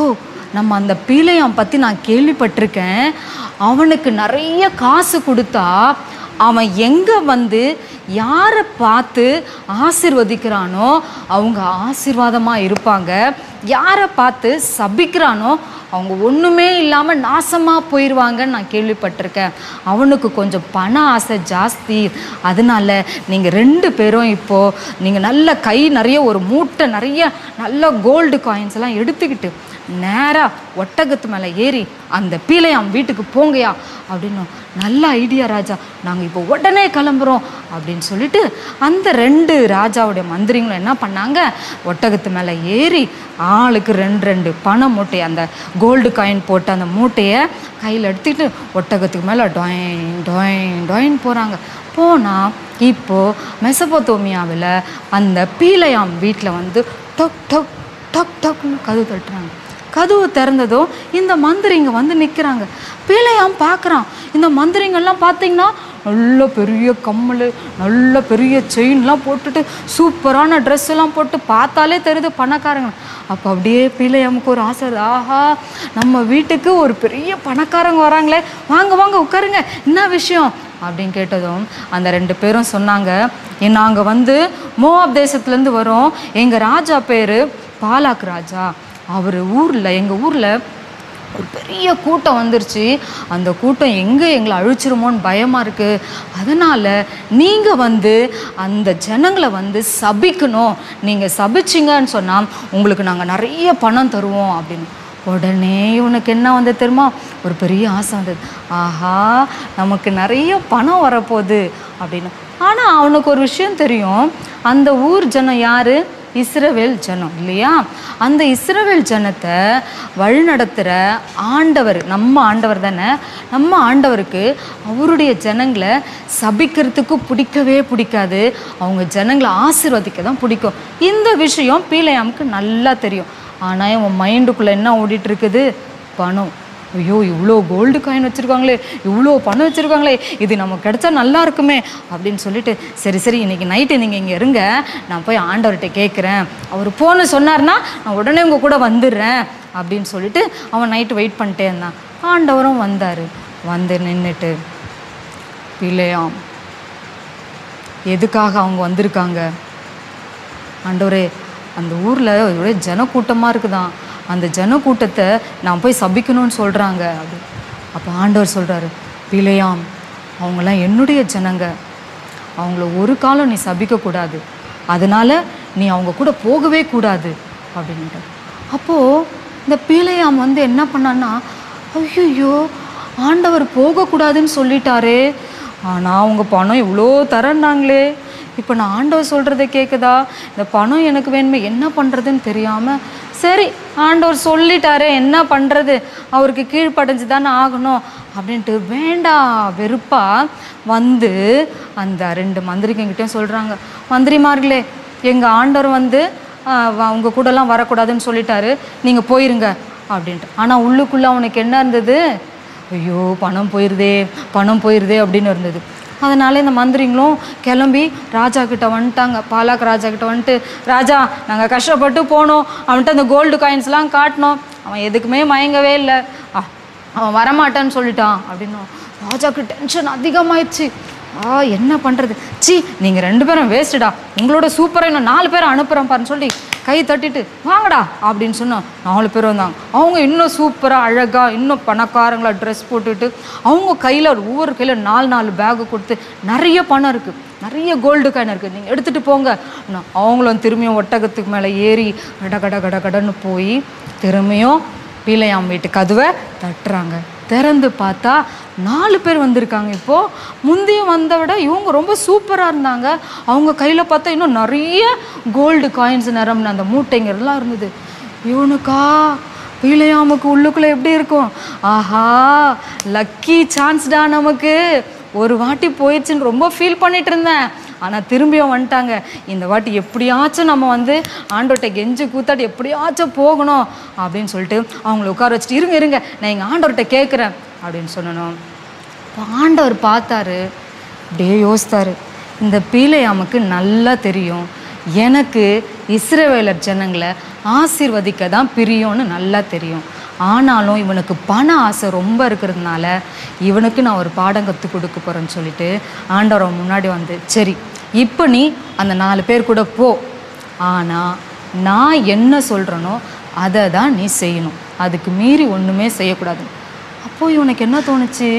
நம்ம அந்த பீலையாம் பற்றி நான் கேள்விப்பட்டிருக்கேன் அவனுக்கு நிறைய காசு கொடுத்தா அவன் எங்கே வந்து யாரை பார்த்து ஆசிர்வதிக்கிறானோ அவங்க ஆசீர்வாதமாக இருப்பாங்க யாரை பார்த்து சபிக்கிறானோ அவங்க ஒன்றுமே இல்லாமல் நாசமாக போயிடுவாங்கன்னு நான் கேள்விப்பட்டிருக்கேன் அவனுக்கு கொஞ்சம் பண ஆசை ஜாஸ்தி அதனால நீங்கள் ரெண்டு பேரும் இப்போது நீங்கள் நல்ல கை நிறைய ஒரு மூட்டை நிறைய நல்ல கோல்டு காயின்ஸ் எல்லாம் எடுத்துக்கிட்டு நேராக ஒட்டகத்து மேலே ஏறி அந்த பீலையாம் வீட்டுக்கு போங்கயா அப்படின்னு நல்ல ஐடியா ராஜா நாங்கள் இப்போ உடனே கிளம்புறோம் அப்படின்னு சொல்லிட்டு அந்த ரெண்டு ராஜாவுடைய மந்திரிங்களும் என்ன பண்ணாங்க ஒட்டகத்து மேலே ஏறி ஆளுக்கு ரெண்டு ரெண்டு பண மூட்டை அந்த கோல்டு காயின் போட்ட அந்த மூட்டையை கையில் எடுத்துக்கிட்டு ஒட்டகத்துக்கு மேலே டொயின் டொயின் டொயின் போகிறாங்க போனால் இப்போது மெசபோத்தோமியாவில் அந்த பீலையாம் வீட்டில் வந்து டொக் டொக் டக் டக்னு கதவு தட்டுறாங்க கதவு திறந்ததும் இந்த மந்திரிங்க வந்து நிற்கிறாங்க பீலையாம் பார்க்குறான் இந்த மந்திரிங்கெல்லாம் பார்த்தீங்கன்னா நல்ல பெரிய கம்மல் நல்ல பெரிய செயின்லாம் போட்டுட்டு சூப்பரான ட்ரெஸ் எல்லாம் போட்டு பார்த்தாலே தெரியுது பணக்காரங்க அப்போ அப்படியே பீலையாமுக்கு ஒரு ஆசை வருது. ஆஹா நம்ம வீட்டுக்கு ஒரு பெரிய பணக்காரங்க வராங்களே வாங்க வாங்க உட்காருங்க என்ன விஷயம் அப்படின்னு கேட்டதும் அந்த ரெண்டு பேரும் சொன்னாங்க நாங்கள் வந்து மோவாப் தேசத்துலேருந்து வரோம் எங்கள் ராஜா பேர் பாலாக் ராஜா அவர் ஊரில் எங்கள் ஊரில் ஒரு பெரிய கூட்டம் வந்துருச்சு அந்த கூட்டம் எங்கே எங்களை அழிச்சிருமோன்னு பயமாக இருக்குது அதனால் நீங்கள் வந்து அந்த ஜனங்களை வந்து சபிக்கணும் நீங்கள் சபிச்சிங்கன்னு சொன்னால் உங்களுக்கு நாங்கள் நிறைய பணம் தருவோம் அப்படின்னு உடனே இவனுக்கு என்ன வந்தது தெரியுமா ஒரு பெரிய ஆசை வந்தது ஆஹா நமக்கு நிறைய பணம் வரப்போகுது அப்படின்னு ஆனால் அவனுக்கு ஒரு விஷயம் தெரியும் அந்த ஊர் ஜனம் யாரு இஸ்ரவேல் ஜனம் இல்லையா அந்த இஸ்ரவேல் ஜனத்தை வழிநடத்துகிற ஆண்டவர் நம்ம ஆண்டவர் தானே நம்ம ஆண்டவருக்கு அவருடைய ஜனங்களை சபிக்கிறதுக்கு பிடிக்கவே பிடிக்காது அவங்க ஜனங்களை ஆசீர்வதிக்க தான் பிடிக்கும் இந்த விஷயம் பீலையாமுக்கு நல்லா தெரியும் ஆனால் இவன் மைண்டுக்குள்ளே என்ன ஓடிட்டு இருக்குது பணம் ஐயோ இவ்வளோ கோல்டு காயின் வச்சுருக்காங்களே இவ்வளோ பணம் வச்சுருக்காங்களே இது நமக்கு கிடைச்சா நல்லா இருக்குமே அப்படின்னு சொல்லிட்டு சரி சரி இன்னைக்கு நைட்டு நீங்கள் இங்கே இருங்க நான் போய் ஆண்டவர்கிட்ட கேட்குறேன் அவர் போன்னு சொன்னார்னா நான் உடனே உங்கள் கூட வந்துடுறேன் அப்படின்னு சொல்லிட்டு அவன் நைட்டு வெயிட் பண்ணிட்டே இருந்தான் ஆண்டவரும் வந்தார் வந்து நின்றுட்டு பிள்ளையாம் எதுக்காக அவங்க வந்திருக்காங்க ஆண்டவரே அந்த ஊரில் ஒரே ஜனக்கூட்டமாக இருக்குதாம் அந்த ஜனக்கூட்டத்தை நான் போய் சபிக்கணும்னு சொல்கிறாங்க அப்படி அப்போ ஆண்டவர் சொல்கிறாரு பிழையாம் அவங்களாம் என்னுடைய ஜனங்க அவங்கள ஒரு காலம் நீ சபிக்கக்கூடாது அதனால நீ அவங்க கூட போகவே கூடாது அப்படின்ட்டு அப்போது இந்த பீலையாம் வந்து என்ன பண்ணான்னா ஐயோ ஆண்டவர் போகக்கூடாதுன்னு சொல்லிட்டாரே ஆனால் அவங்க பணம் இவ்வளோ தரேன்னாங்களே இப்போ நான் ஆண்டவர் சொல்கிறத கேட்குதா இந்த பணம் எனக்கு வேணுமே என்ன பண்ணுறதுன்னு தெரியாமல் சரி ஆண்டவர் சொல்லிட்டாரே என்ன பண்ணுறது அவருக்கு கீழ்ப்படைஞ்சு தானே ஆகணும் அப்படின்ட்டு வேண்டாம் வெறுப்பா வந்து அந்த ரெண்டு மந்திரிக்கிட்டையும் சொல்கிறாங்க மந்திரிமார்களே எங்கள் ஆண்டவர் வந்து ஆஹ், வ- உங்க கூடலாம் வரக்கூடாதுன்னு சொல்லிட்டாரு நீங்கள் போயிருங்க அப்படின்ட்டு ஆனால் உள்ளுக்குள்ளே அவனுக்கு என்ன இருந்தது ஐயோ பணம் போயிருதே பணம் போயிருதே அப்படின்னு இருந்தது அதனால இந்த மந்திரிங்களும் கிளம்பி ராஜா கிட்ட வந்துட்டாங்க பாலாக் ராஜா கிட்ட வந்துட்டு ராஜா நாங்கள் கஷ்டப்பட்டு போனோம் அவன்கிட்ட அந்த கோல்டு காயின்ஸ்லாம் காட்டினோம் அவன் எதுக்குமே மயங்கவே இல்லை ஆ, அவன் வரமாட்டான்னு சொல்லிட்டான் அப்படின்னும் ராஜாக்கு டென்ஷன் அதிகமாயிடுச்சு ஆ என்ன பண்ணுறது சி நீங்கள் ரெண்டு பேரும் வேஸ்ட்டுடா உங்களோட சூப்பராக இன்னும் நாலு பேரை அனுப்புகிறேன் பாருன்னு சொல்லி கை தட்டிட்டு வாங்கடா அப்படின்னு சொன்னோம் நாலு பேர் வந்தாங்க அவங்க இன்னும் சூப்பராக அழகாக இன்னும் பணக்காரங்களா ட்ரெஸ் போட்டுட்டு அவங்க கையில் ஒவ்வொரு கையில் நாலு நாலு பேகு கொடுத்து நிறைய பணம் இருக்குது நிறைய கோல்டு காயின் இருக்குது நீங்கள் எடுத்துகிட்டு போங்க நான் அவங்களும் திரும்பியும் ஒட்டகத்துக்கு மேலே ஏறி கட கட கட கடன்னு போய் திரும்பியும் பீலையாம் வீட்டு கதவை தட்டுறாங்க திறந்து பார்த்தா நாலு பேர் வந்திருக்காங்க இப்போது முந்தையும் வந்த விட இவங்க ரொம்ப சூப்பராக இருந்தாங்க அவங்க கையில் பார்த்தா இன்னும் நிறைய கோல்டு காயின்ஸ் நிரம்பின அந்த மூட்டைங்கெல்லாம் இருந்தது இவனுக்கா பீலையாமுக்கு உள்ளுக்குள்ளே எப்படி இருக்கும் ஆஹா லக்கி சான்ஸ்டா நமக்கு ஒரு வாட்டி போயிடுச்சுன்னு ரொம்ப ஃபீல் பண்ணிட்டு இருந்தேன் ஆனால் திரும்பியும் வந்துட்டாங்க இந்த வாட்டி எப்படியாச்சும் நம்ம வந்து ஆண்டோட்ட கெஞ்சு கூத்தாடி எப்படியாச்சும் போகணும் அப்படின்னு சொல்லிட்டு அவங்கள உட்கார வச்சுட்டு இருங்க இருங்க நான் எங்கள் ஆண்டவர்கிட்ட கேட்குறேன் அப்படின்னு சொல்லணும் இப்போ ஆண்டவர் பார்த்தாரு அப்படியே யோசித்தாரு இந்த பீலையாமுக்கு நல்லா தெரியும் எனக்கு இஸ்ரவேலர் ஜனங்களை ஆசீர்வதிக்க தான் பிரியும்னு நல்லா தெரியும் ஆனாலும் இவனுக்கு பண ஆசை ரொம்ப இருக்கிறதுனால இவனுக்கு நான் ஒரு பாடம் கற்றுக் கொடுக்க போகிறேன்னு சொல்லிட்டு ஆண்டவர் முன்னாடி வந்து சரி இப்போ நீ அந்த நாலு பேர் கூட போ ஆனால் நான் என்ன சொல்கிறேனோ அதை தான் நீ செய்யணும் அதுக்கு மீறி ஒன்றுமே செய்யக்கூடாது அப்போது இவனுக்கு என்ன தோணுச்சு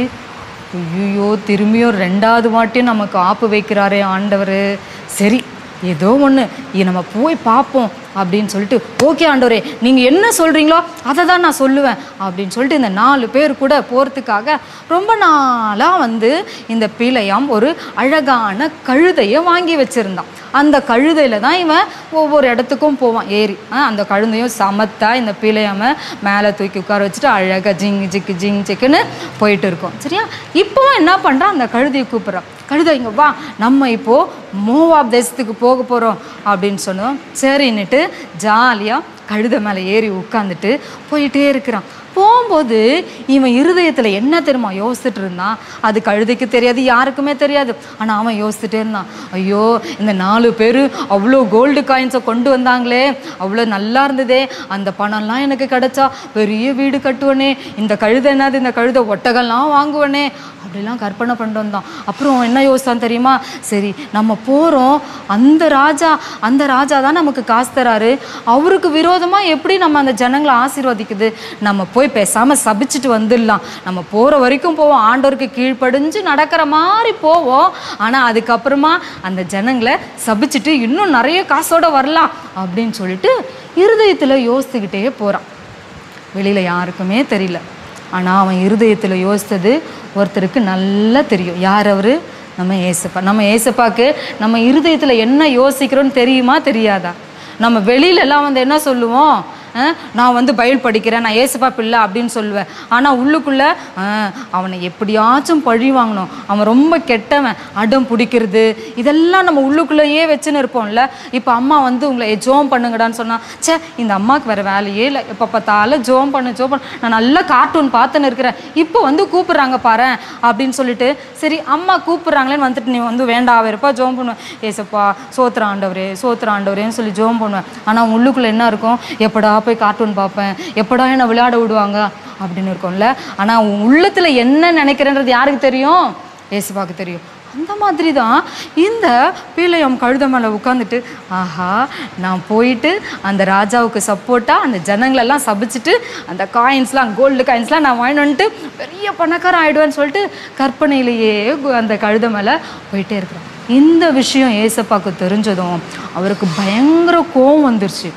ஐயோ திரும்பியும் ரெண்டாவது வாட்டியும் நமக்கு ஆப்பு வைக்கிறாரே ஆண்டவர் சரி ஏதோ ஒன்று நம்ம போய் பார்ப்போம் அப்படின்னு சொல்லிட்டு ஓகே ஆண்டவரே நீங்கள் என்ன சொல்கிறீங்களோ அதை தான் நான் சொல்லுவேன் அப்படின்னு சொல்லிட்டு இந்த நாலு பேர் கூட போகிறதுக்காக ரொம்ப நாளாக வந்து இந்த பிள்ளையாம் ஒரு அழகான கழுதையை வாங்கி வச்சுருந்தான் அந்த கழுதையில் தான் இவன் ஒவ்வொரு இடத்துக்கும் போவான் ஏறி ஆ, அந்த கழுதையும் சமத்தா இந்த பிள்ளையாம மேலே தூக்கி உட்கார வச்சுட்டு அழகாக ஜிங் ஜிக்கு ஜிங் ஜிக்குன்னு போயிட்டு இருக்கோம் சரியா இப்போவும் என்ன பண்ணுறான் அந்த கழுதையை கூப்பிட்றான் கழுதை இங்கே வா நம்ம இப்போது மோவாப் தேசத்துக்கு போக போகிறோம் அப்படின்னு சொன்னோம் சரின்னுட்டு ஜாலியாக கழுதை மேலே ஏறி உட்காந்துட்டு போயிட்டே இருக்கிறான் போகும்போது இவன் இருதயத்தில் என்ன தெரியுமா யோசிச்சுட்டு இருந்தான் அது கழுதைக்கு தெரியாது யாருக்குமே தெரியாது ஆனால் அவன் யோசிச்சுட்டே இருந்தான் ஐயோ இந்த நாலு பேர் அவ்வளோ கோல்டு காயின்ஸை கொண்டு வந்தாங்களே அவ்வளோ நல்லா இருந்ததே அந்த பணம்லாம் எனக்கு கிடைச்சா பெரிய வீடு கட்டுவனே இந்த கழுதை என்னது இந்த கழுதை ஒட்டகம்லாம் வாங்குவனே அப்படிலாம் கற்பனை பண்ணிட்டு வந்தான் அப்புறம் என்ன யோசித்தான் தெரியுமா சரி நம்ம போகிறோம் அந்த ராஜா அந்த ராஜா தான் நமக்கு காசு தராரு அவருக்கு விரோதமாக எப்படி நம்ம அந்த ஜனங்களை ஆசீர்வதிக்குது நம்ம போய் பேசாமல் சபிச்சுட்டு வந்துடலாம் நம்ம போகிற வரைக்கும் போவோம் ஆண்டவருக்கு கீழ்ப்படிஞ்சு நடக்கிற மாதிரி போவோம் ஆனால் அதுக்கப்புறமா அந்த ஜனங்களை சபிச்சுட்டு இன்னும் நிறைய காசோட வரலாம் அப்படின்னு சொல்லிட்டு இருதயத்தில் யோசிச்சுக்கிட்டே போகிறான் வெளியில் யாருக்குமே தெரியல ஆனால் அவன் இருதயத்தில் யோசித்தது ஒருத்தருக்கு நல்லா தெரியும் யார் அவர் நம்ம ஏசப்பா நம்ம ஏசப்பாக்கு நம்ம இருதயத்தில் என்ன யோசிக்கிறோன்னு தெரியுமா தெரியாதா நம்ம வெளியிலலாம் வந்து என்ன சொல்லுவோம் அஹ், நான் வந்து பைபிள் படிக்கிறேன் நான் ஏசப்பா பிள்ளை அப்படின்னு சொல்லுவேன் ஆனால் உள்ளுக்குள்ளே அவனை எப்படியாச்சும் பழி வாங்கணும் அவன் ரொம்ப கெட்டவன் அடம் பிடிக்கிறது இதெல்லாம் நம்ம உள்ளுக்குள்ளேயே வச்சுன்னு இருப்போம்ல இப்போ அம்மா வந்து உங்களை ஜோம் பண்ணுங்கடான்னு சொன்னா ச்சே இந்த அம்மாவுக்கு வேறு வேலையே இல்லை எப்போ பார்த்தாலும் ஜோம் பண்ணு ஜோம் பண்ணு நான் நல்லா கார்ட்டூன் பார்த்துன்னு இருக்கிறேன் இப்போ வந்து கூப்பிட்றாங்க பாரேன் அப்படின்னு சொல்லிட்டு சரி அம்மா கூப்பிட்றாங்களேன்னு வந்துட்டு நீ வந்து வேண்டாம் இருப்பா ஜோம் பண்ணுவேன் ஏசப்பா சோத்திர ஆண்டவரே சோத்திர ஆண்டவரேன்னு சொல்லி ஜோம் பண்ணுவேன் ஆனால் உள்ளுக்குள்ளே என்ன இருக்கும் எப்படா போய் கார்ட்டூன் பார்ப்பேன் எப்படா என்னை விளையாட விடுவாங்க அப்படின்னு இருக்கும்ல ஆனால் உன் உள்ளத்தில் என்ன நினைக்கிறேன்றது யாருக்கு தெரியும் ஏசுப்பாக்கு தெரியும் அந்த மாதிரி தான் இந்த பீலையம் கழுத மேலே உட்காந்துட்டு ஆஹா நான் போயிட்டு அந்த ராஜாவுக்கு சப்போர்ட்டாக அந்த ஜனங்களெல்லாம் சபிச்சுட்டு அந்த காயின்ஸ்லாம் கோல்டு காயின்ஸ்லாம் நான் வாங்கிட்டு வந்துட்டு பெரிய பணக்காரன் ஆயிடுவேன்னு சொல்லிட்டு கற்பனையிலேயே கு- அந்த கழுத மேலே போயிட்டே இருக்கிறேன் இந்த விஷயம் ஏசப்பாக்கு தெரிஞ்சதும் அவருக்கு பயங்கர கோவம் வந்துருச்சு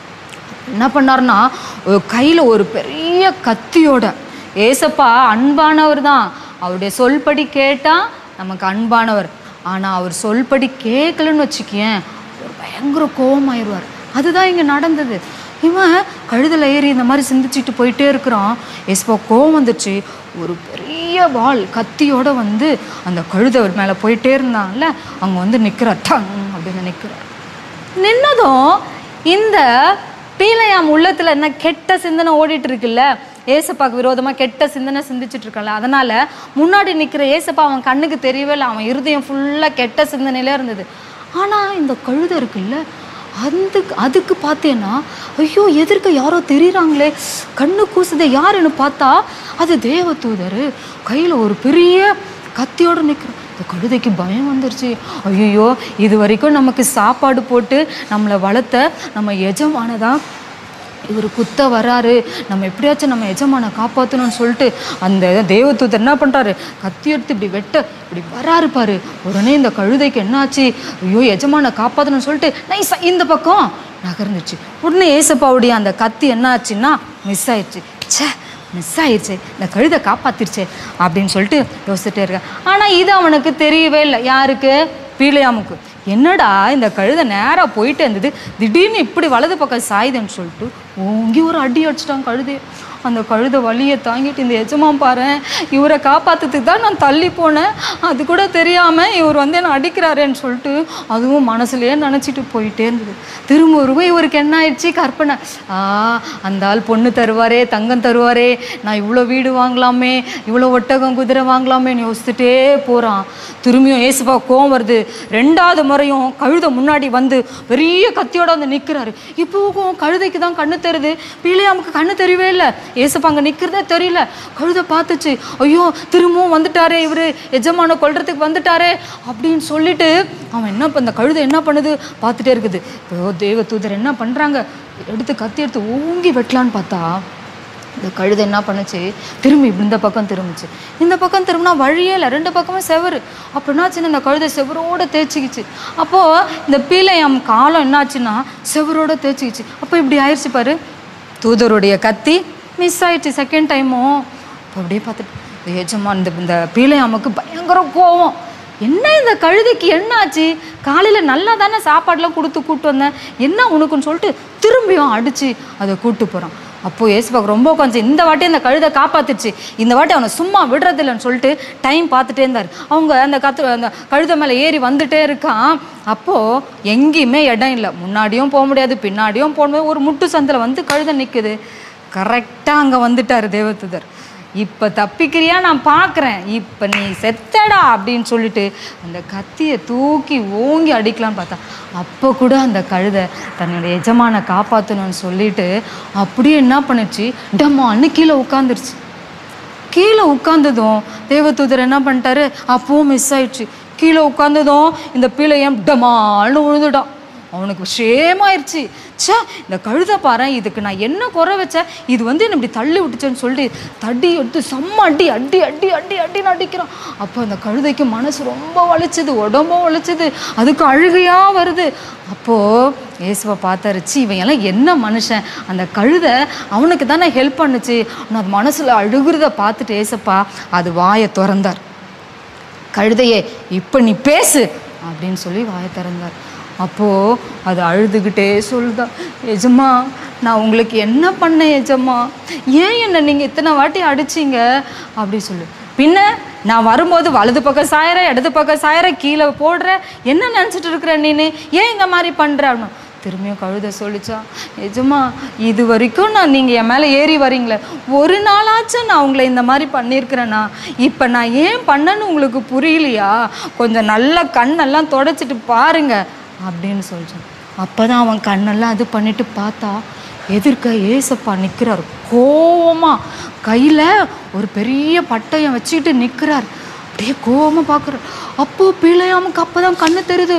என்ன பண்ணாருன்னா கையில் ஒரு பெரிய கத்தியோட ஏசப்பா அன்பானவர் தான் அவருடைய சொல்படி கேட்டால் நமக்கு அன்பானவர் ஆனால் அவர் சொல்படி கேட்கலன்னு வச்சுக்கேன் ஒரு பயங்கர கோபமாயிருவார் அதுதான் இங்கே நடந்தது இவன் கழுதில் ஏறி இந்த மாதிரி சிந்திச்சுட்டு போயிட்டே இருக்கிறான் ஏசப்பா கோவம் வந்துச்சு ஒரு பெரிய வாள் கத்தியோட வந்து அந்த கழுதவர் மேலே போயிட்டே இருந்தான்ல அங்கே வந்து நிற்கிறார் டங் அப்படின்னு நிற்கிறார் நின்னதும் இந்த பீலையாம் உள்ளத்துல என்ன கெட்ட சிந்தனை ஓடிட்டு இருக்குல்ல ஏசப்பாக்கு விரோதமா கெட்ட சிந்தனை சிந்திச்சுட்டு இருக்கல அதனால முன்னாடி நிக்கிற ஏசப்பா அவன் கண்ணுக்கு தெரியவே இல்லை அவன் இருதயம் ஃபுல்லா கெட்ட சிந்தனையில இருந்தது ஆனா இந்த கழுதை இருக்குல்ல அந்த அதுக்கு பார்த்தேன்னா ஐயோ எதிர்க்க யாரோ தெரியுறாங்களே கண்ணு கூசுதே யாருன்னு பார்த்தா அது தேவதூதர் கையில் ஒரு பெரிய கத்தியோட நிற்கிறோம் இந்த கழுதைக்கு பயம் வந்துருச்சு ஐயோ இது வரைக்கும் நமக்கு சாப்பாடு போட்டு நம்மளை வளர்த்த நம்ம எஜமானதான் இவர் குத்த வராரு நம்ம எப்படியாச்சும் நம்ம எஜமானை காப்பாற்றணும்னு சொல்லிட்டு அந்த தேவதூதர் என்ன பண்ணுறாரு கத்தி எடுத்து இப்படி வெட்ட இப்படி வராரு பாரு உடனே இந்த கழுதைக்கு என்னாச்சு ஐயோ எஜமானை காப்பாற்றணும்னு சொல்லிட்டு நைஸா இந்த பக்கம் நகர்ந்துச்சு உடனே ஏசப்பாவுடைய அந்த கத்தி என்ன ஆச்சுன்னா மிஸ் ஆயிடுச்சு ச்சே மிஸ் ஆயிடுச்சு இந்த கழுதை காப்பாத்திருச்சே அப்படின்னு சொல்லிட்டு யோசிச்சுட்டே இருக்கேன் ஆனால் இது அவனுக்கு தெரியவே இல்லை யாருக்கு பீலையாமுக்கு என்னடா இந்த கழுதை நேராக போயிட்டு இருந்தது திடீர்னு இப்படி வலது பக்கம் சாயுதுன்னு சொல்லிட்டு ஓங்கி ஒரு அடி அடிச்சிட்டான் கழுதையை அந்த கழுதை வலியை தாங்கிட்டு இந்த எஜமான் பாரு இவரை காப்பாற்றுறதுக்கு தான் நான் தள்ளி போனேன் அது கூட தெரியாமல் இவர் வந்து என்னை அடிக்கிறாரேன்னு சொல்லிட்டு அதுவும் மனசுலயே நினச்சிட்டு போயிட்டே இருந்தது திரும்ப ஒருவ இவருக்கு என்ன ஆயிடுச்சு கற்பனை ஆ அந்த ஆள் பொண்ணு தருவாரே தங்கம் தருவாரே நான் இவ்வளோ வீடு வாங்கலாமே இவ்வளோ ஒட்டகம் குதிரை வாங்கலாமேன்னு யோசிச்சுட்டே போகிறான் திரும்பியும் ஏசுப்பா கோவம் வருது ரெண்டாவது முறையும் கழுதை முன்னாடி வந்து பெரிய கத்தியோட வந்து நிற்கிறாரு இப்போவும் கழுதைக்கு தான் கண்ணு தெரியுது பிள்ளையாமுக்கு கண்ணு தெரியவே இல்லை ஏசப்பா அங்கே நிற்கிறதே தெரியல கழுதை பார்த்துச்சு ஐயோ திரும்பவும் வந்துட்டாரே இவர் எஜமான கொல்றதுக்கு வந்துட்டாரே அப்படின்னு சொல்லிட்டு அவன் என்ன பண்ண இந்த கழுதை என்ன பண்ணுது பார்த்துட்டே இருக்குது இப்போ தேவ தூதர் என்ன பண்ணுறாங்க எடுத்து கத்தி எடுத்து ஓங்கி வெட்டலான்னு பார்த்தா இந்த கழுதை என்ன பண்ணுச்சு திரும்பி இப்படி இந்த பக்கம் திரும்பிச்சு இந்த பக்கம் திரும்பினா வழியே இல்லை ரெண்டு பக்கமும் செவரு அப்போ என்னாச்சுன்னா இந்த கழுதை செவரோட தேய்ச்சிக்கிச்சு அப்போது இந்த பீலையம் காலம் என்னாச்சுன்னா செவரோட தேய்ச்சிக்கிச்சு அப்போ இப்படி ஆயிடுச்சு பாரு தூதருடைய கத்தி மிஸ் ஆயிடுச்சு செகண்ட் டைமும் அப்போ அப்படியே பார்த்துட்டு ஏஜமா இந்த இந்த பீலையாமுக்கு பயங்கர கோவம் என்ன இந்த கழுதைக்கு என்ன ஆச்சு காலையில் நல்லா தானே சாப்பாடுலாம் கொடுத்து கூட்டு வந்தேன் என்ன உனக்குன்னு சொல்லிட்டு திரும்பியும் அடித்து அதை கூட்டு போகிறான் அப்போது ஏசுபாக்கு ரொம்ப கொஞ்சம் இந்த வாட்டி அந்த கழுதை காப்பாத்துச்சு இந்த வாட்டி அவனை சும்மா விடுறதில்லைன்னு சொல்லிட்டு டைம் பார்த்துட்டே இருந்தார் அவங்க அந்த கத்து அந்த கழுதை மேலே ஏறி வந்துட்டே இருக்கான் அப்போது எங்கேயுமே இடம் இல்லை முன்னாடியும் போக முடியாது பின்னாடியும் போக முடியாது ஒரு முட்டு சந்தில் வந்து கழுதை நிற்குது கரெக்டாக அங்கே வந்துட்டார் தேவதூதர் இப்போ தப்பிக்கிறியா நான் பார்க்குறேன் இப்போ நீ செத்தடா அப்படின்னு சொல்லிட்டு அந்த கத்தியை தூக்கி ஓங்கி அடிக்கலான்னு பார்த்தா அப்போ கூட அந்த கழுதை தன்னுடைய எஜமான காப்பாற்றணும்னு சொல்லிட்டு அப்படியே என்ன பண்ணுச்சு டம்மான்னு கீழே உட்காந்துருச்சு கீழே உட்காந்ததும் தேவதூதர் என்ன பண்ணிட்டாரு அப்பவும் மிஸ் ஆயிடுச்சு கீழே உட்காந்ததும் இந்த பீலையம் டமால்னு விழுந்துட்டான் அவனுக்கு ஷேமாயிருச்சு ச்சே இந்த கழுதை பாரு இதுக்கு நான் என்ன குறை வச்சேன் இது வந்து என்னை இப்படி தள்ளி விட்டுச்சேன்னு சொல்லிட்டு தடி எடுத்து செம்ம அடி அடி அடி அடி அடின்னு அடிக்கிறான் அப்போ அந்த கழுதைக்கு மனசு ரொம்ப வலிச்சுது உடம்பும் வலிச்சுது அதுக்கு அழுகையாக வருது அப்போது இயேசுவை பார்த்தாருச்சு இவன் எல்லாம் என்ன மனுஷன் அந்த கழுதை அவனுக்கு தானே ஹெல்ப் பண்ணுச்சு ஆனால் அது மனசில் அழுகுறத பார்த்துட்டு ஏசப்பா அது வாயை திறந்தார் கழுதையே இப்போ நீ பேசு அப்படின்னு சொல்லி வாயை திறந்தார் அப்போது அது அழுதுகிட்டே சொல்லுதா எஜமா நான் உங்களுக்கு என்ன பண்ணேன் எஜமா ஏன் என்னை நீங்கள் இத்தனை வாட்டி அடிச்சீங்க அப்படி சொல்லு பின்ன நான் வரும்போது வலது பக்கம் சாயற இடது பக்கம் சாயற கீழே போடுற என்ன நினச்சிட்டு இருக்கிற நீனு ஏன் இந்த மாதிரி பண்ணுற அப்படின்னு திரும்பியும் கழுதை சொல்லிச்சா எஜமா இது வரைக்கும் நான் நீங்கள் என் மேலே ஏறி வரீங்களே ஒரு நாளாச்சும் நான் உங்களை இந்த மாதிரி பண்ணியிருக்கிறேன்னா இப்போ நான் ஏன் பண்ணேன்னு உங்களுக்கு புரியலையா கொஞ்சம் நல்ல கண்ணெல்லாம் தொடச்சிட்டு பாருங்க அப்படின்னு சொல்லிச்சான் அப்போ தான் அவன் கண்ணெல்லாம் இது பண்ணிட்டு பார்த்தா எதிர்க்க ஏசப்பா நிற்கிறார் கோவமாக கையில் ஒரு பெரிய பட்டயம் வச்சுக்கிட்டு நிற்கிறார் அப்படியே கோவமாக பார்க்குறார் அப்போ பிள்ளையாமுக்கு அப்போ தான் கண்ணு தெரியுது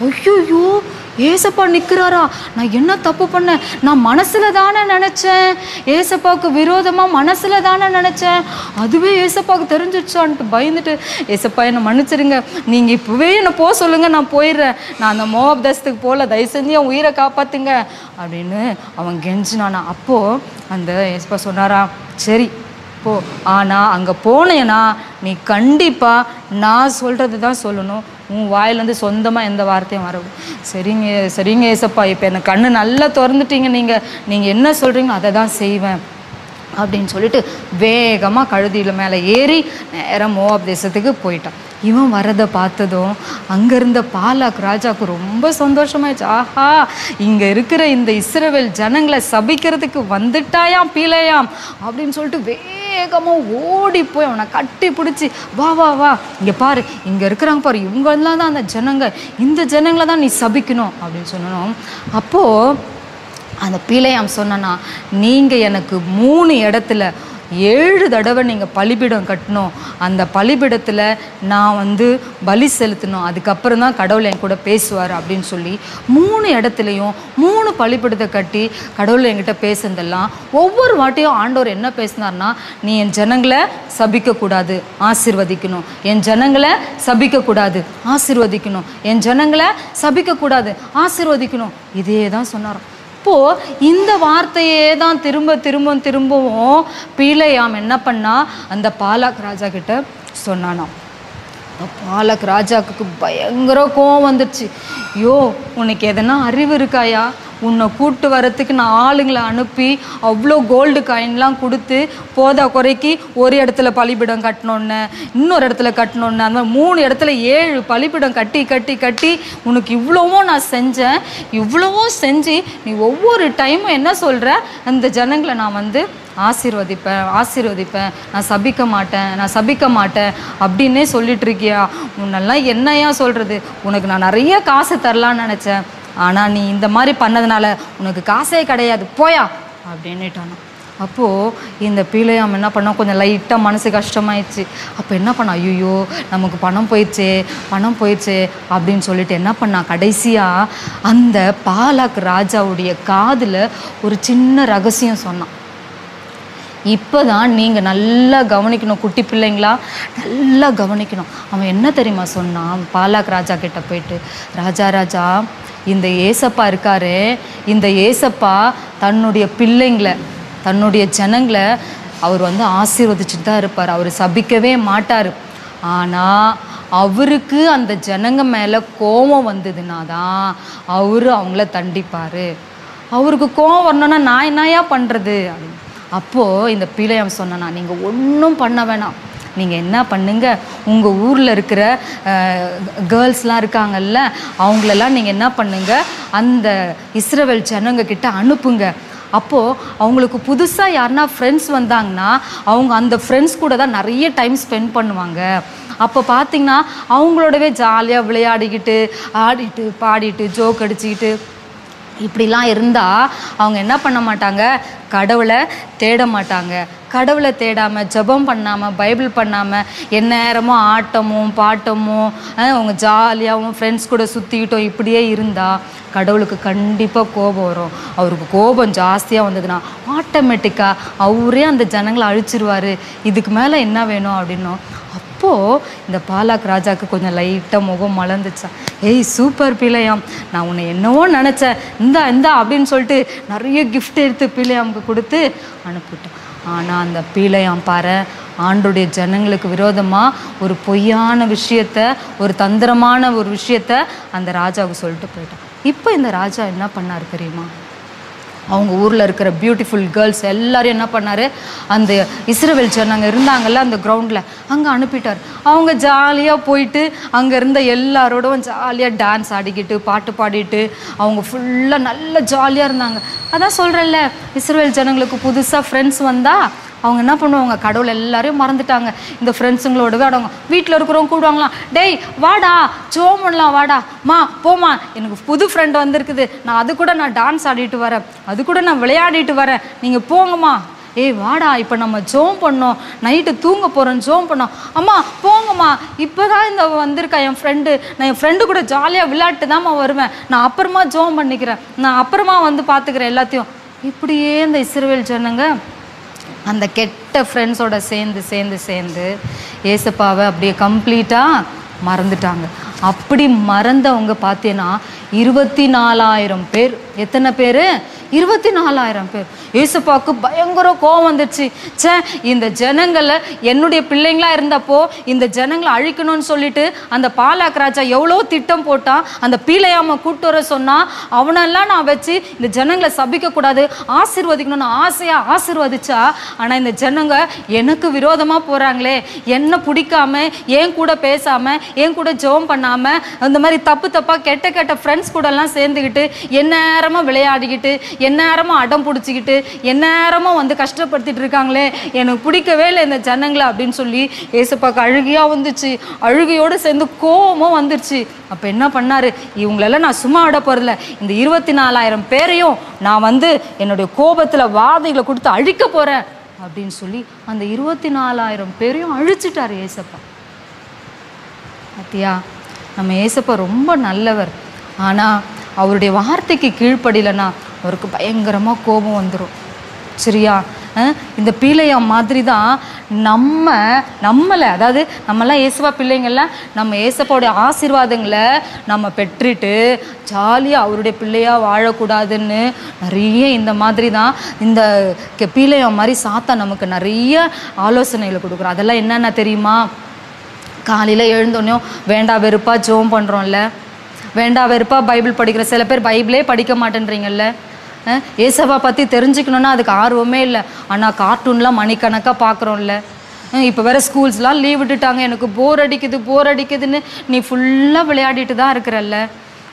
ஐயோ ஏசப்பா நிற்கிறாரா நான் என்ன தப்பு பண்ணேன் நான் மனசில் தானே நினச்சேன் ஏசப்பாவுக்கு விரோதமாக மனசில் தானே நினச்சேன் அதுவே ஏசப்பாவுக்கு தெரிஞ்சிடுச்சான்ட்டு பயந்துட்டு ஏசப்பா என்னை மன்னிச்சிடுங்க நீங்கள் இப்போவே என்னை போக சொல்லுங்கள் நான் போயிடுறேன் நான் அந்த மோப் தேசத்துக்கு போகல தயவு செஞ்சு என் உயிரை காப்பாற்றுங்க அப்படின்னு அவன் கெஞ்சினானா அப்போது அந்த ஏசப்பா சொன்னாரா சரி போ ஆனால் அங்கே போனேன்னா நீ கண்டிப்பாக நான் சொல்கிறது தான் சொல்லணும் உன் வாயிலேருந்து சொந்தமாக எந்த வார்த்தையும் வரவும் சரிங்க சரிங்க ஏசப்பா இப்போ எனக்கு கண்ணு நல்லா திறந்துட்டீங்க நீங்கள் நீங்கள் என்ன சொல்கிறீங்களோ அதை தான் செய்வேன் அப்படின்னு சொல்லிட்டு வேகமாக கழுதியில் மேலே ஏறி நேராக மோவாப் தேசத்துக்கு போயிட்டான் இவன் வரதை பார்த்ததும் அங்கே இருந்த பாலாக் ராஜாவுக்கு ரொம்ப சந்தோஷமாயிடுச்சு ஆஹா இங்கே இருக்கிற இந்த இஸ்ரவேல் ஜனங்களை சபிக்கிறதுக்கு வந்துட்டாயாம் பீலையாம் அப்படின்னு சொல்லிட்டு வேகமாக ஓடி போய் அவனை கட்டி பிடிச்சி வா வா வா இங்கே பாரு இங்கே இருக்கிறாங்க பாரு இவங்கெல்லாம் தான் அந்த ஜனங்க இந்த ஜனங்களை தான் நீ சபிக்கணும் அப்படின்னு சொன்னோம் அப்போது அந்த பீலையாம் சொன்னனா நீங்கள் எனக்கு மூணு இடத்துல ஏழு தடவை நீங்கள் பலிபீடம் கட்டணும் அந்த பலிபீடத்தில் நான் வந்து பலி செலுத்தணும் அதுக்கப்புறம் தான் கடவுள் என் கூட பேசுவார் அப்படின்னு சொல்லி மூணு இடத்துலையும் மூணு பலிபீடத்தை கட்டி கடவுள் என்கிட்ட பேசுனதெல்லாம் ஒவ்வொரு வாட்டியும் ஆண்டவர் என்ன பேசினார்னா நீ என் ஜனங்களை சபிக்கக்கூடாது ஆசிர்வதிக்கணும் என் ஜனங்களை சபிக்கக்கூடாது ஆசிர்வதிக்கணும் என் ஜனங்களை சபிக்கக்கூடாது ஆசிர்வதிக்கணும் இதே தான் சொன்னாராம் இப்போ இந்த வார்த்தையே தான் திரும்ப திரும்ப திரும்பவும் பீலையாம் என்ன பண்ணா அந்த பாலாக் ராஜா கிட்ட சொன்னானாம் அப்ப பாலக் ராஜாவுக்கு பயங்கர கோவம் வந்துடுச்சு ஐயோ உனக்கு எதனா அறிவு இருக்காயா உன்னை கூட்டு வரத்துக்கு நான் ஆளுங்களை அனுப்பி அவ்வளோ கோல்டு காயின்லாம் கொடுத்து போதா குறைக்கு ஒரு இடத்துல பலிபிடம் கட்டணுன்னு இன்னொரு இடத்துல கட்டணுன்னு அந்த மாதிரி மூணு இடத்துல ஏழு பலிபிடம் கட்டி கட்டி கட்டி உனக்கு இவ்வளவும் நான் செஞ்சேன் இவ்வளவோ செஞ்சு நீ ஒவ்வொரு டைமும் என்ன சொல்கிற அந்த ஜனங்களை நான் வந்து ஆசீர்வதிப்பேன் ஆசீர்வதிப்பேன் நான் சபிக்க மாட்டேன் நான் சபிக்க மாட்டேன் அப்படின்னே சொல்லிட்டு இருக்கியா உன்னெல்லாம் என்னையா சொல்கிறது உனக்கு நான் நிறைய காசு தரலான்னு நினச்சேன் ஆனால் நீ இந்த மாதிரி பண்ணதுனால உனக்கு காசே கிடையாது போயா அப்படின்னுட்டானா அப்போது இந்த பீலையாம் என்ன பண்ணா கொஞ்சம் லைட்டாக மனசு கஷ்டமாயிடுச்சு அப்போ என்ன பண்ணா ஐயோ நமக்கு பணம் போயிடுச்சே பணம் போயிடுச்சே அப்படின்னு சொல்லிட்டு என்ன பண்ணா கடைசியாக அந்த பாலாக் ராஜாவுடைய காதில் ஒரு சின்ன ரகசியம் சொன்னான் இப்போ தான் நீங்கள் நல்லா கவனிக்கணும் குட்டி பிள்ளைங்களா நல்லா கவனிக்கணும் அவன் என்ன தெரியுமா சொன்னான் பாலாக் ராஜா கிட்ட போயிட்டு ராஜா ராஜா இந்த ஏசப்பா இருக்காரு இந்த ஏசப்பா தன்னுடைய பிள்ளைங்களை தன்னுடைய ஜனங்களை அவர் வந்து ஆசீர்வதிச்சுட்டு தான் இருப்பார் அவர் சபிக்கவே மாட்டார் ஆனால் அவருக்கு அந்த ஜனங்க மேலே கோபம் வந்ததுன்னா தான் அவர் அவங்கள தண்டிப்பார் அவருக்கு கோவம் வரணும்னா நான் என்னையா பண்ணுறது அப்படின்னு அப்போது இந்த பிள்ளையம் சொன்னா நீங்கள் ஒன்றும் பண்ண வேணாம் நீங்கள் என்ன பண்ணுங்க உங்கள் ஊரில் இருக்கிற கேர்ள்ஸ்லாம் இருக்காங்கல்ல அவங்களெல்லாம் நீங்கள் என்ன பண்ணுங்க அந்த இஸ்ரவேல் ஜனங்க கிட்ட அனுப்புங்க அப்போது அவங்களுக்கு புதுசாக யாருன்னா ஃப்ரெண்ட்ஸ் வந்தாங்கன்னா அவங்க அந்த ஃப்ரெண்ட்ஸ் கூட தான் நிறைய டைம் ஸ்பெண்ட் பண்ணுவாங்க அப்போ பார்த்தீங்கன்னா அவங்களோடவே ஜாலியாக விளையாடிக்கிட்டு ஆடிட்டு பாடிட்டு ஜோக் அடிச்சுக்கிட்டு இப்படிலாம் இருந்தால் அவங்க என்ன பண்ண மாட்டாங்க கடவுளை தேட மாட்டாங்க கடவுளை தேடாமல் ஜெபம் பண்ணாமல் பைபிள் பண்ணாமல் எந்நேரமும் ஆட்டமும் பாட்டமும் அஹ், அவங்க ஜாலியாகவும் ஃப்ரெண்ட்ஸ் கூட சுற்றிக்கிட்டோம் இப்படியே இருந்தால் கடவுளுக்கு கண்டிப்பாக கோபம் வரும் அவருக்கு கோபம் ஜாஸ்தியாக வந்ததுன்னா ஆட்டோமேட்டிக்காக அவரே அந்த ஜனங்களை அழிச்சிருவாரு இதுக்கு மேலே என்ன வேணும் அப்படின்னும் அப்போது இந்த பாலாக் ராஜாக்கு கொஞ்சம் லைட்டாக முகம் மலர்ந்துச்சான் ஏய் சூப்பர் பிள்ளையாம் நான் உன்னை என்னவோ நினச்சேன் இந்தா இந்தா அப்படின்னு சொல்லிட்டு நிறைய gift எடுத்து பிள்ளையாமுக்கு கொடுத்து அனுப்பிவிட்டேன் ஆனால் அந்த பீலையாம் பாரு ஆண்டுடைய ஜனங்களுக்கு விரோதமாக ஒரு பொய்யான விஷயத்த ஒரு தந்திரமான ஒரு விஷயத்த அந்த ராஜாவுக்கு சொல்லிட்டு போயிட்டான் இப்போ இந்த ராஜா என்ன பண்ணார் தெரியுமா அவங்க ஊரில் இருக்கிற பியூட்டிஃபுல் கேர்ள்ஸ் எல்லாரும் என்ன பண்ணாரு அந்த இஸ்ரவேல் ஜனங்க இருந்தாங்கல்ல அந்த கிரவுண்டில் அங்கே அனுப்பிட்டார் அவங்க ஜாலியாக போயிட்டு அங்கே இருந்த எல்லாரோடவும் ஜாலியாக டான்ஸ் ஆடிக்கிட்டு பாட்டு பாடிட்டு அவங்க ஃபுல்லாக நல்ல ஜாலியாக இருந்தாங்க அதான் சொல்கிறேன்ல இஸ்ரவேல் ஜனங்களுக்கு புதுசாக ஃப்ரெண்ட்ஸ் வந்தால் அவங்க என்ன பண்ணுவாங்க கடவுள் எல்லாரையும் மறந்துட்டாங்க இந்த ஃப்ரெண்ட்ஸுங்களோடவே ஆடுவாங்க வீட்டில் இருக்கிறவங்க கூடுவாங்களாம் டேய் வாடா ஜோம் பண்ணலாம் வாடா மா போமா எனக்கு புது ஃப்ரெண்ட் வந்திருக்குது நான் அது கூட நான் டான்ஸ் ஆடிட்டு வரேன் அது கூட நான் விளையாடிட்டு வரேன் நீங்கள் போங்கம்மா ஏய் வாடா இப்போ நம்ம ஜோம் பண்ணோம் நைட்டு தூங்க போகிறோம் ஜோம் பண்ணோம் அம்மா போங்கம்மா இப்போ தான் இந்த வந்திருக்கா என் ஃப்ரெண்டு நான் என் ஃப்ரெண்டு கூட ஜாலியாக விளையாட்டு தாம்மா வருவேன் நான் அப்புறமா ஜோம் பண்ணிக்கிறேன் நான் அப்புறமா வந்து பார்த்துக்கிறேன் எல்லாத்தையும் இப்படியே இந்த இஸ்ரவேல் ஜனங்க அந்த கெட்ட ஃப்ரெண்ட்ஸோட சேர்ந்து சேர்ந்து சேர்ந்து ஏசப்பாவை அப்படியே கம்ப்ளீட்டாக மறந்துட்டாங்க அப்படி மறந்தவங்க பார்த்தீங்கன்னா இருபத்தி நாலாயிரம் பேர் எத்தனை பேர் இருபத்தி நாலாயிரம் பேர் ஏசப்பாவுக்கு பயங்கர கோவம் வந்துடுச்சு ச்சே இந்த ஜனங்களை என்னுடைய பிள்ளைங்களா இருந்தப்போ இந்த ஜனங்களை அழிக்கணும்னு சொல்லிட்டு அந்த பாலாக் ராஜா எவ்வளோ திட்டம் போட்டான் அந்த பீலையாம கூட்டு வர சொன்னா அவனெல்லாம் நான் வச்சு இந்த ஜனங்களை சபிக்கக்கூடாது ஆசீர்வதிக்கணும்னு ஆசையாக ஆசீர்வதிச்சா ஆனால் இந்த ஜனங்க எனக்கு விரோதமாக போகிறாங்களே என்ன பிடிக்காம என் கூட பேசாம என் கூட ஜெபம் பண்ணாம அந்த மாதிரி தப்பு தப்பாக கெட்ட கெட்ட ஃப்ரெண்ட்ஸ் கூடலாம் சேர்ந்துக்கிட்டு எந்நேரமாக விளையாடிக்கிட்டு எந்நேரமாக அடம் பிடிச்சிக்கிட்டு எந்நேரமாக வந்து கஷ்டப்படுத்திட்டு இருக்காங்களே எனக்கு பிடிக்கவே இல்லை இந்த ஜனங்களை அப்படின்னு சொல்லி ஏசப்பாக்கு அழுகையாக வந்துச்சு அழுகையோடு சேர்ந்து கோவமும் வந்துருச்சு அப்போ என்ன பண்ணாரு இவங்களெல்லாம் நான் சும்மா விட போகிறதில்ல இந்த இருபத்தி நாலாயிரம் பேரையும் நான் வந்து என்னுடைய கோபத்தில் வாதைகளை கொடுத்து அழிக்க போகிறேன் அப்படின்னு சொல்லி அந்த இருபத்தி நாலாயிரம் பேரையும் அழிச்சிட்டாரு ஏசப்பா பாத்தியா நம்ம ஏசப்பா ரொம்ப நல்லவர் ஆனால் அவருடைய வார்த்தைக்கு கீழ்ப்படியலனா அவருக்கு பயங்கரமாக கோபம் வந்துடும் சரியா அஹ் இந்த பீலையா மாதிரி தான் நம்ம நம்மளை அதாவது நம்மலாம் ஏசப்பா பிள்ளைங்கள்லாம் நம்ம ஏசப்பாவுடைய ஆசீர்வாதங்களை நம்ம பெற்றுட்டு ஜாலியாக அவருடைய பிள்ளையாக வாழக்கூடாதுன்னு நிறைய இந்த மாதிரி தான் இந்த கெ- பீலையா மாதிரி சாத்தா நமக்கு நிறைய ஆலோசனைகளை கொடுக்குறோம் அதெல்லாம் என்னென்ன தெரியுமா காலையில் எழுந்தோடனே வேண்டா வெறுப்பா ஜோம் பண்ணுறோம்ல வேண்டா வெறுப்பா பைபிள் படிக்கிற சில பேர் பைபிளே படிக்க மாட்டேன்றீங்கல்ல அஹ், ஏசப்பா பற்றி தெரிஞ்சுக்கணுன்னா அதுக்கு ஆர்வமே இல்லை ஆனால் கார்ட்டூன்லாம் மணிக்கணக்காக பார்க்குறோம்ல இப்போ வேற ஸ்கூல்ஸ்லாம் லீவ் விட்டுட்டாங்க எனக்கு போர் அடிக்குது போர் அடிக்குதுன்னு நீ ஃபுல்லாக விளையாடிட்டு தான் இருக்கிறல்ல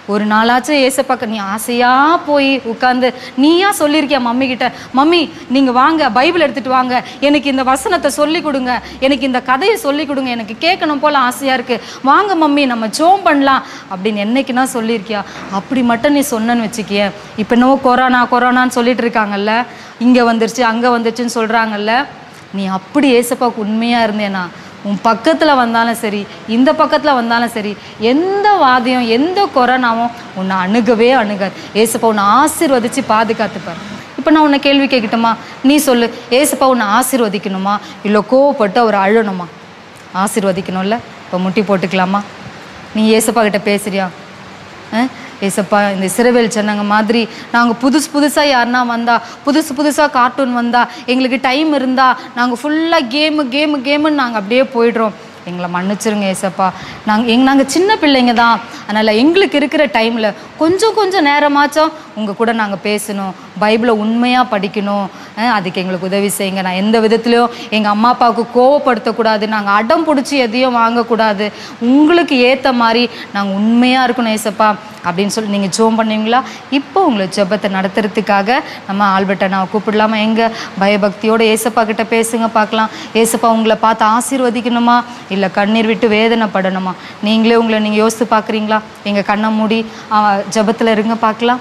ஒரு நாளாச்சும் ஏசப்பாக்க நீ ஆசையாக போய் உட்காந்து நீயா சொல்லியிருக்கியா மம்மி கிட்ட மம்மி நீங்கள் வாங்க பைபிள் எடுத்துகிட்டு வாங்க எனக்கு இந்த வசனத்தை சொல்லி கொடுங்க எனக்கு இந்த கதையை சொல்லி கொடுங்க எனக்கு கேட்கணும் போல் ஆசையாக இருக்குது வாங்க மம்மி நம்ம ஜோம் பண்ணலாம் அப்படின்னு என்னைக்குனா சொல்லியிருக்கியா அப்படி மட்டும் நீ சொன்னேன்னு வச்சுக்கிய இப்போ என்னவோ கொரோனா கொரோனான்னு சொல்லிட்டு இருக்காங்கல்ல இங்கே வந்துருச்சு அங்கே வந்துருச்சுன்னு சொல்கிறாங்கல்ல நீ அப்படி ஏசப்பாவுக்கு உண்மையாக இருந்தேனா உன் பக்கத்தில் வந்தாலும் சரி இந்த பக்கத்தில் வந்தாலும் சரி எந்த வாதியம் எந்த கொரோனாவும் உன்னை அணுகவே அணுகாது ஏசப்பா உன்னை ஆசீர்வதிச்சு பாதுகாத்துப்பார் இப்போ நான் உன்னை கேள்வி கேட்கட்டுமா நீ சொல்லு ஏசப்பா உன்னை ஆசீர்வதிக்கணுமா இல்லை கோவப்பட்டு அவர் அழணுமா ஆசீர்வதிக்கணும்ல இப்போ முட்டி போட்டுக்கலாமா நீ ஏசப்பா கிட்ட பேசுறியா அஹ்? ஏசப்பா இந்த சிறுவேல் சொன்னாங்க மாதிரி நாங்கள் புதுசு புதுசாக யாருன்னா வந்தா புதுசு புதுசாக கார்ட்டூன் வந்தா எங்களுக்கு டைம் இருந்தா நாங்கள் ஃபுல்லாக கேமு கேமு கேமுன்னு நாங்கள் அப்படியே போயிடுறோம் எங்களை மன்னிச்சிருங்க ஏசப்பா நாங்கள் எங் நாங்கள் சின்ன பிள்ளைங்க தான் அதனால் எங்களுக்கு இருக்கிற டைமில் கொஞ்சம் கொஞ்சம் நேரமாச்சும் உங்கள் கூட நாங்கள் பேசணும் பைபிளை உண்மையாக படிக்கணும் அஹ் அதுக்கு எங்களுக்கு உதவி செய்யுங்க நான் எந்த விதத்துலையும் எங்கள் அம்மா அப்பாவுக்கு கோவப்படுத்தக்கூடாது நாங்கள் அடம் பிடிச்சி எதையும் வாங்கக்கூடாது உங்களுக்கு ஏற்ற மாதிரி நாங்கள் உண்மையாக இருக்கணும் ஏசப்பா அப்படின்னு சொல்லி நீங்கள் ஜோம் பண்ணுவீங்களா இப்போ உங்களை ஜெபத்தை நடத்துறதுக்காக நம்ம ஆல்பர்ட்டை நான் கூப்பிடலாமா எங்க பயபக்தியோட ஏசப்பா கிட்ட பேசுங்க பார்க்கலாம் ஏசப்பா உங்களை பார்த்து ஆசீர்வதிக்கணுமா இல்லை கண்ணீர் விட்டு வேதனைப்படணுமா நீங்களே உங்களை நீங்கள் யோசித்து பார்க்குறீங்களா எங்கள் கண்ணை மூடி ஜெபத்தில் இருங்க பார்க்கலாம்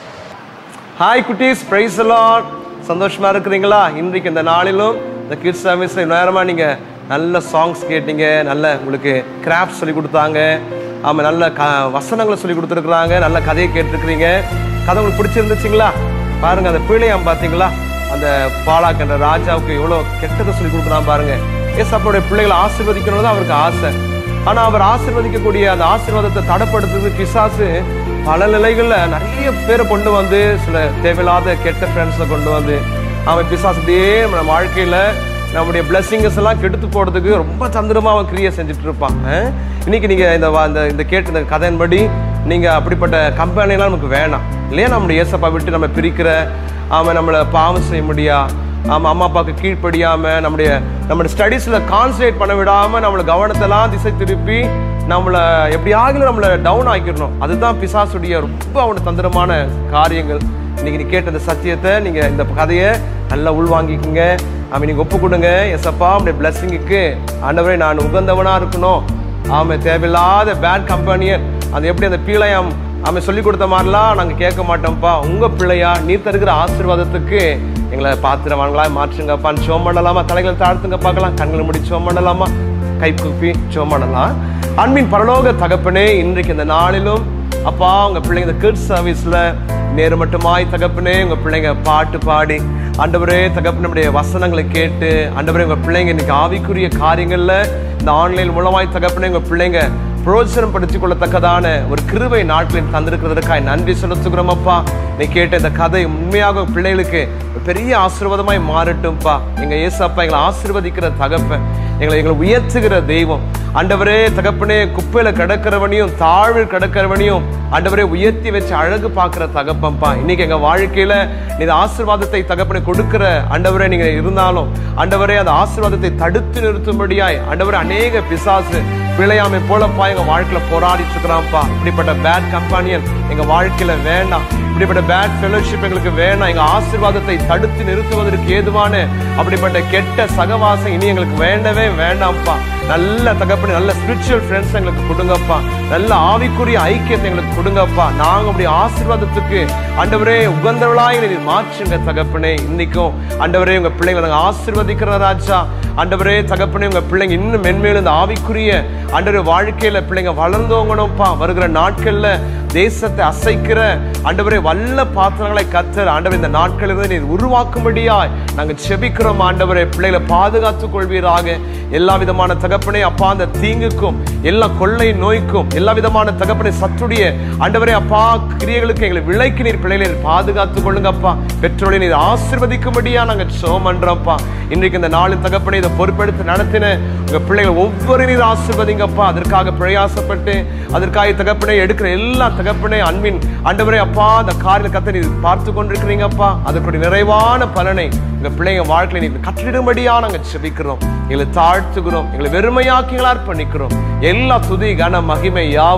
ஹாய் குட்டீஸ் பிரைஸ் லார்ட் சந்தோஷமா இருக்கிறீங்களா இன்றைக்கு இந்த நாளிலும் இந்த கிட்ஸ் சர்வீஸ்ல நேரமா நீங்க நல்ல சாங்ஸ் கேட்டீங்க நல்ல உங்களுக்கு கிராஃப்ட் சொல்லி கொடுத்தாங்க ஆமாம் நல்ல க வசனங்களை சொல்லி கொடுத்துருக்குறாங்க நல்ல கதையை கேட்டிருக்கிறீங்க கதை உங்களுக்கு பிடிச்சிருந்துச்சுங்களா பாருங்க அந்த பிள்ளையாம் பார்த்தீங்களா அந்த பாலாக்கன்ற ராஜாவுக்கு எவ்வளோ கெட்டதை சொல்லி கொடுக்குறான் பாருங்க ஏசப்பனுடைய பிள்ளைகளை ஆசீர்வதிக்கணும் தான் அவருக்கு ஆசை ஆனா அவர் ஆசீர்வதிக்கக்கூடிய அந்த ஆசீர்வாதத்தை தடைப்படுத்துறது பிசாசு பல நிலைகள்ல நிறைய பேரை கொண்டு வந்து சில தேவையில்லாத கெட்ட ஃப்ரெண்ட்ஸை கொண்டு வந்து அவன் பிசாசு அப்படியே நம்ம வாழ்க்கையில நம்முடைய பிளெஸிங்கஸ் எல்லாம் கெடுத்து போடுறதுக்கு ரொம்ப தந்திரமா அவன் கிரியை செஞ்சுட்டு இருப்பான் அஹ்? இன்னைக்கு நீங்க இந்த வா- இந்த இந்த கேட்ட இந்த கதையின்படி நீங்க அப்படிப்பட்ட கம்பெனி எல்லாம் நமக்கு வேணாம் இல்லையா நம்முடைய ஏசப்பா விட்டு நம்ம பிரிக்கிற அவன் நம்மளை பாவம் செய்ய முடியா ஆமா அம்மா அப்பாவுக்கு கீழ்ப்படியாம நம்முடைய நம்முடைய ஸ்டடீஸ்ல கான்சன்ட்ரேட் பண்ண விடாம நம்மள கவனத்தெல்லாம் திசை திருப்பி நம்மள எப்படியாவது நம்மள டவுன் ஆக்கிடணும் அதுதான் பிசாசுடைய ரொம்ப அவனோட தந்திரமான காரியங்கள் இன்னைக்கு நீ கேட்ட இந்த சத்தியத்தை நீங்க இந்த கதையை நல்லா உள்வாங்கிக்குங்க அவன் நீங்க ஒப்பு கொடுங்க எசப்பா உடைய பிளஸ்ஸிங்குக்கு ஆண்டவரே நான் உகந்தவனா இருக்கணும் ஆமா தேவையில்லாத பேட் கம்பெனியன் அது எப்படி அந்த பீளையம் அவன் சொல்லி கொடுத்த மாதிரிலாம் நாங்க கேட்க மாட்டோம்ப்பா உங்க பிள்ளையா நீ தருகிற ஆசீர்வாதத்துக்கு எங்களை பாத்திரவான்களா மாற்றுங்கப்பான்னு சோம் பண்ணலாமா தலைகளை தாழ்த்துங்க பார்க்கலாம் கண்களை முடி சோம் பண்ணலாமா கை கூப்பி சோம் பண்ணலாம் அன்பின் பரலோக தகப்பனே இன்றைக்கு இந்த நாளிலும் அப்பா உங்க பிள்ளைங்க இந்த கிட்ஸ் சர்வீஸ்ல நேரு மட்டுமாய் தகப்பனே உங்க பிள்ளைங்க பாட்டு பாடி ஆண்டவரே தகப்பனுடைய வசனங்களை கேட்டு ஆண்டவரே உங்க பிள்ளைங்க இன்னைக்கு ஆவிக்குரிய காரியங்கள்ல இந்த ஆன்லைன் மூலமாய் தகப்பனே உங்க பிள்ளைங்க பிரோஜனம் படுத்திக் கொள்ளத்தக்கதான ஒரு கிருபை நாட்களில் தந்திருக்கிறதற்காக நன்றி செலுத்துகிறோம் அப்பா நீ கேட்ட இந்த கதை உண்மையாக உங்க பிள்ளைகளுக்கு ஒரு பெரிய ஆசீர்வாதமாய் மாறட்டும்ப்பா எங்க ஏசப்பா எங்களை ஆசீர்வதிக்கிற தகப்பன் எங்களை எங்களை உயர்த்துகிற தெய்வம் ஆண்டவரே தகப்பனே குப்பையில கிடக்கிறவனையும் தாழ்வில் கிடக்கிறவனையும் ஆண்டவரே உயர்த்தி வச்சு அழகு பார்க்கிற தகப்பன்ப்பா இன்னைக்கு எங்க வாழ்க்கையில நீ இந்த ஆசீர்வாதத்தை தகப்பனை கொடுக்கிற ஆண்டவரே நீங்க இருந்தாலும் ஆண்டவரே அந்த ஆசீர்வாதத்தை தடுத்து நிறுத்தும்படியாய் ஆண்டவரே அநேக பிசாசு பிழையாமை போலப்பா எங்க வாழ்க்கையில போராடிட்டு இருக்கிறான்ப்பா இப்படிப்பட்ட பேட் கம்பானியன் எங்க வாழ்க்கையில வேண்டாம் இப்படிப்பட்ட பேட் ஃபெலோஷிப் எங்களுக்கு வேணாம் எங்க ஆசீர்வாதத்தை தடுத்து நிறுத்துவதற்கு ஏதுவான அப்படிப்பட்ட கெட்ட சகவாசம் இனி எங்களுக்கு வேண்டவே வேண்டாம்ப்பா நல்ல தகப்பனே நல்ல ஸ்பிரிச்சுவல் ஃப்ரெண்ட்ஸ் எங்களுக்கு கொடுங்கப்பா நல்ல ஆவிக்குரிய ஐக்கியத்தை எங்களுக்கு கொடுங்கப்பா நாங்க அப்படி ஆசீர்வாதத்துக்கு ஆண்டவரே உகந்தவளாய் நீர் மாற்றுங்க தகப்பனே இன்னைக்கும் ஆண்டவரே உங்க பிள்ளைங்களை நாங்க ஆசீர்வதிக்கிற ராஜா ஆண்டவரே தகப்பனே உங்க பிள்ளைங்க இன்னும் மென்மேலும் இந்த ஆவிக்குரிய ஆண்டவரே வாழ்க்கையில பிள்ளைங்க வளர்ந்தோங்கணும்ப்பா வருகிற நாட்கள்ல தேசத்தை அசைக்கிற ஆண்டவரே வல்ல பாத்திரங்களை கத்தர் ஆண்டவர் இந்த நாட்களிலிருந்து நீர் உருவாக்கும்படியாய் நாங்க செபிக்கிறோம் ஆண்டவரே பிள்ளைகளை பாதுகாத்துக் கொள்வீராக எல்லா விதமான தகப்பனே அப்பா அந்த தீங்குக்கும் எல்லா கொள்ளை நோய்க்கும் எல்லா விதமான தகப்பனை சத்துடைய ஆண்டவரே அப்பா கிரியைகளுக்கு எங்களை விலைக்கு நீர் பிள்ளைகளை நீர் பாதுகாத்துக் கொள்ளுங்கப்பா பெற்றோரை நீர் ஆசிர்வதிக்கும்படியா நாங்க சோம் பண்றோம்ப்பா இன்றைக்கு இந்த நாளின் தகப்பனை இதை பொறுப்பெடுத்து நடத்தின உங்க பிள்ளைகள் ஒவ்வொரு நீர் ஆசிர்வதிங்கப்பா அதற்காக பிரயாசப்பட்டு அதற்காக தகப்பனை எடுக்கிற எல்லா தகப்பனை அன்பின் ஆண்டவரே அப்பா அந்த காரில் கத்த நீர் பார்த்து கொண்டிருக்கிறீங்கப்பா அதற்குடைய நிறைவான பலனை உங்க பிள்ளைங்க வாழ்க்கையில நீர் கற்றிடும்படியா நாங்க செபிக்கிறோம் எங்களை தாழ்த்துகிறோம் எங்களை வெறுமையாக்கிங்களா அர்ப்பணிக்கிறோம் எல்லா துதி கன மகிமை யாவும்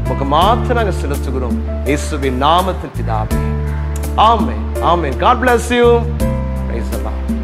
உமக்கு மாத்திரம் நாங்கள் செலுத்துகிறோம் இயேசுவின் நாமத்தில் பிதாவே amen amen God bless you praise the Lord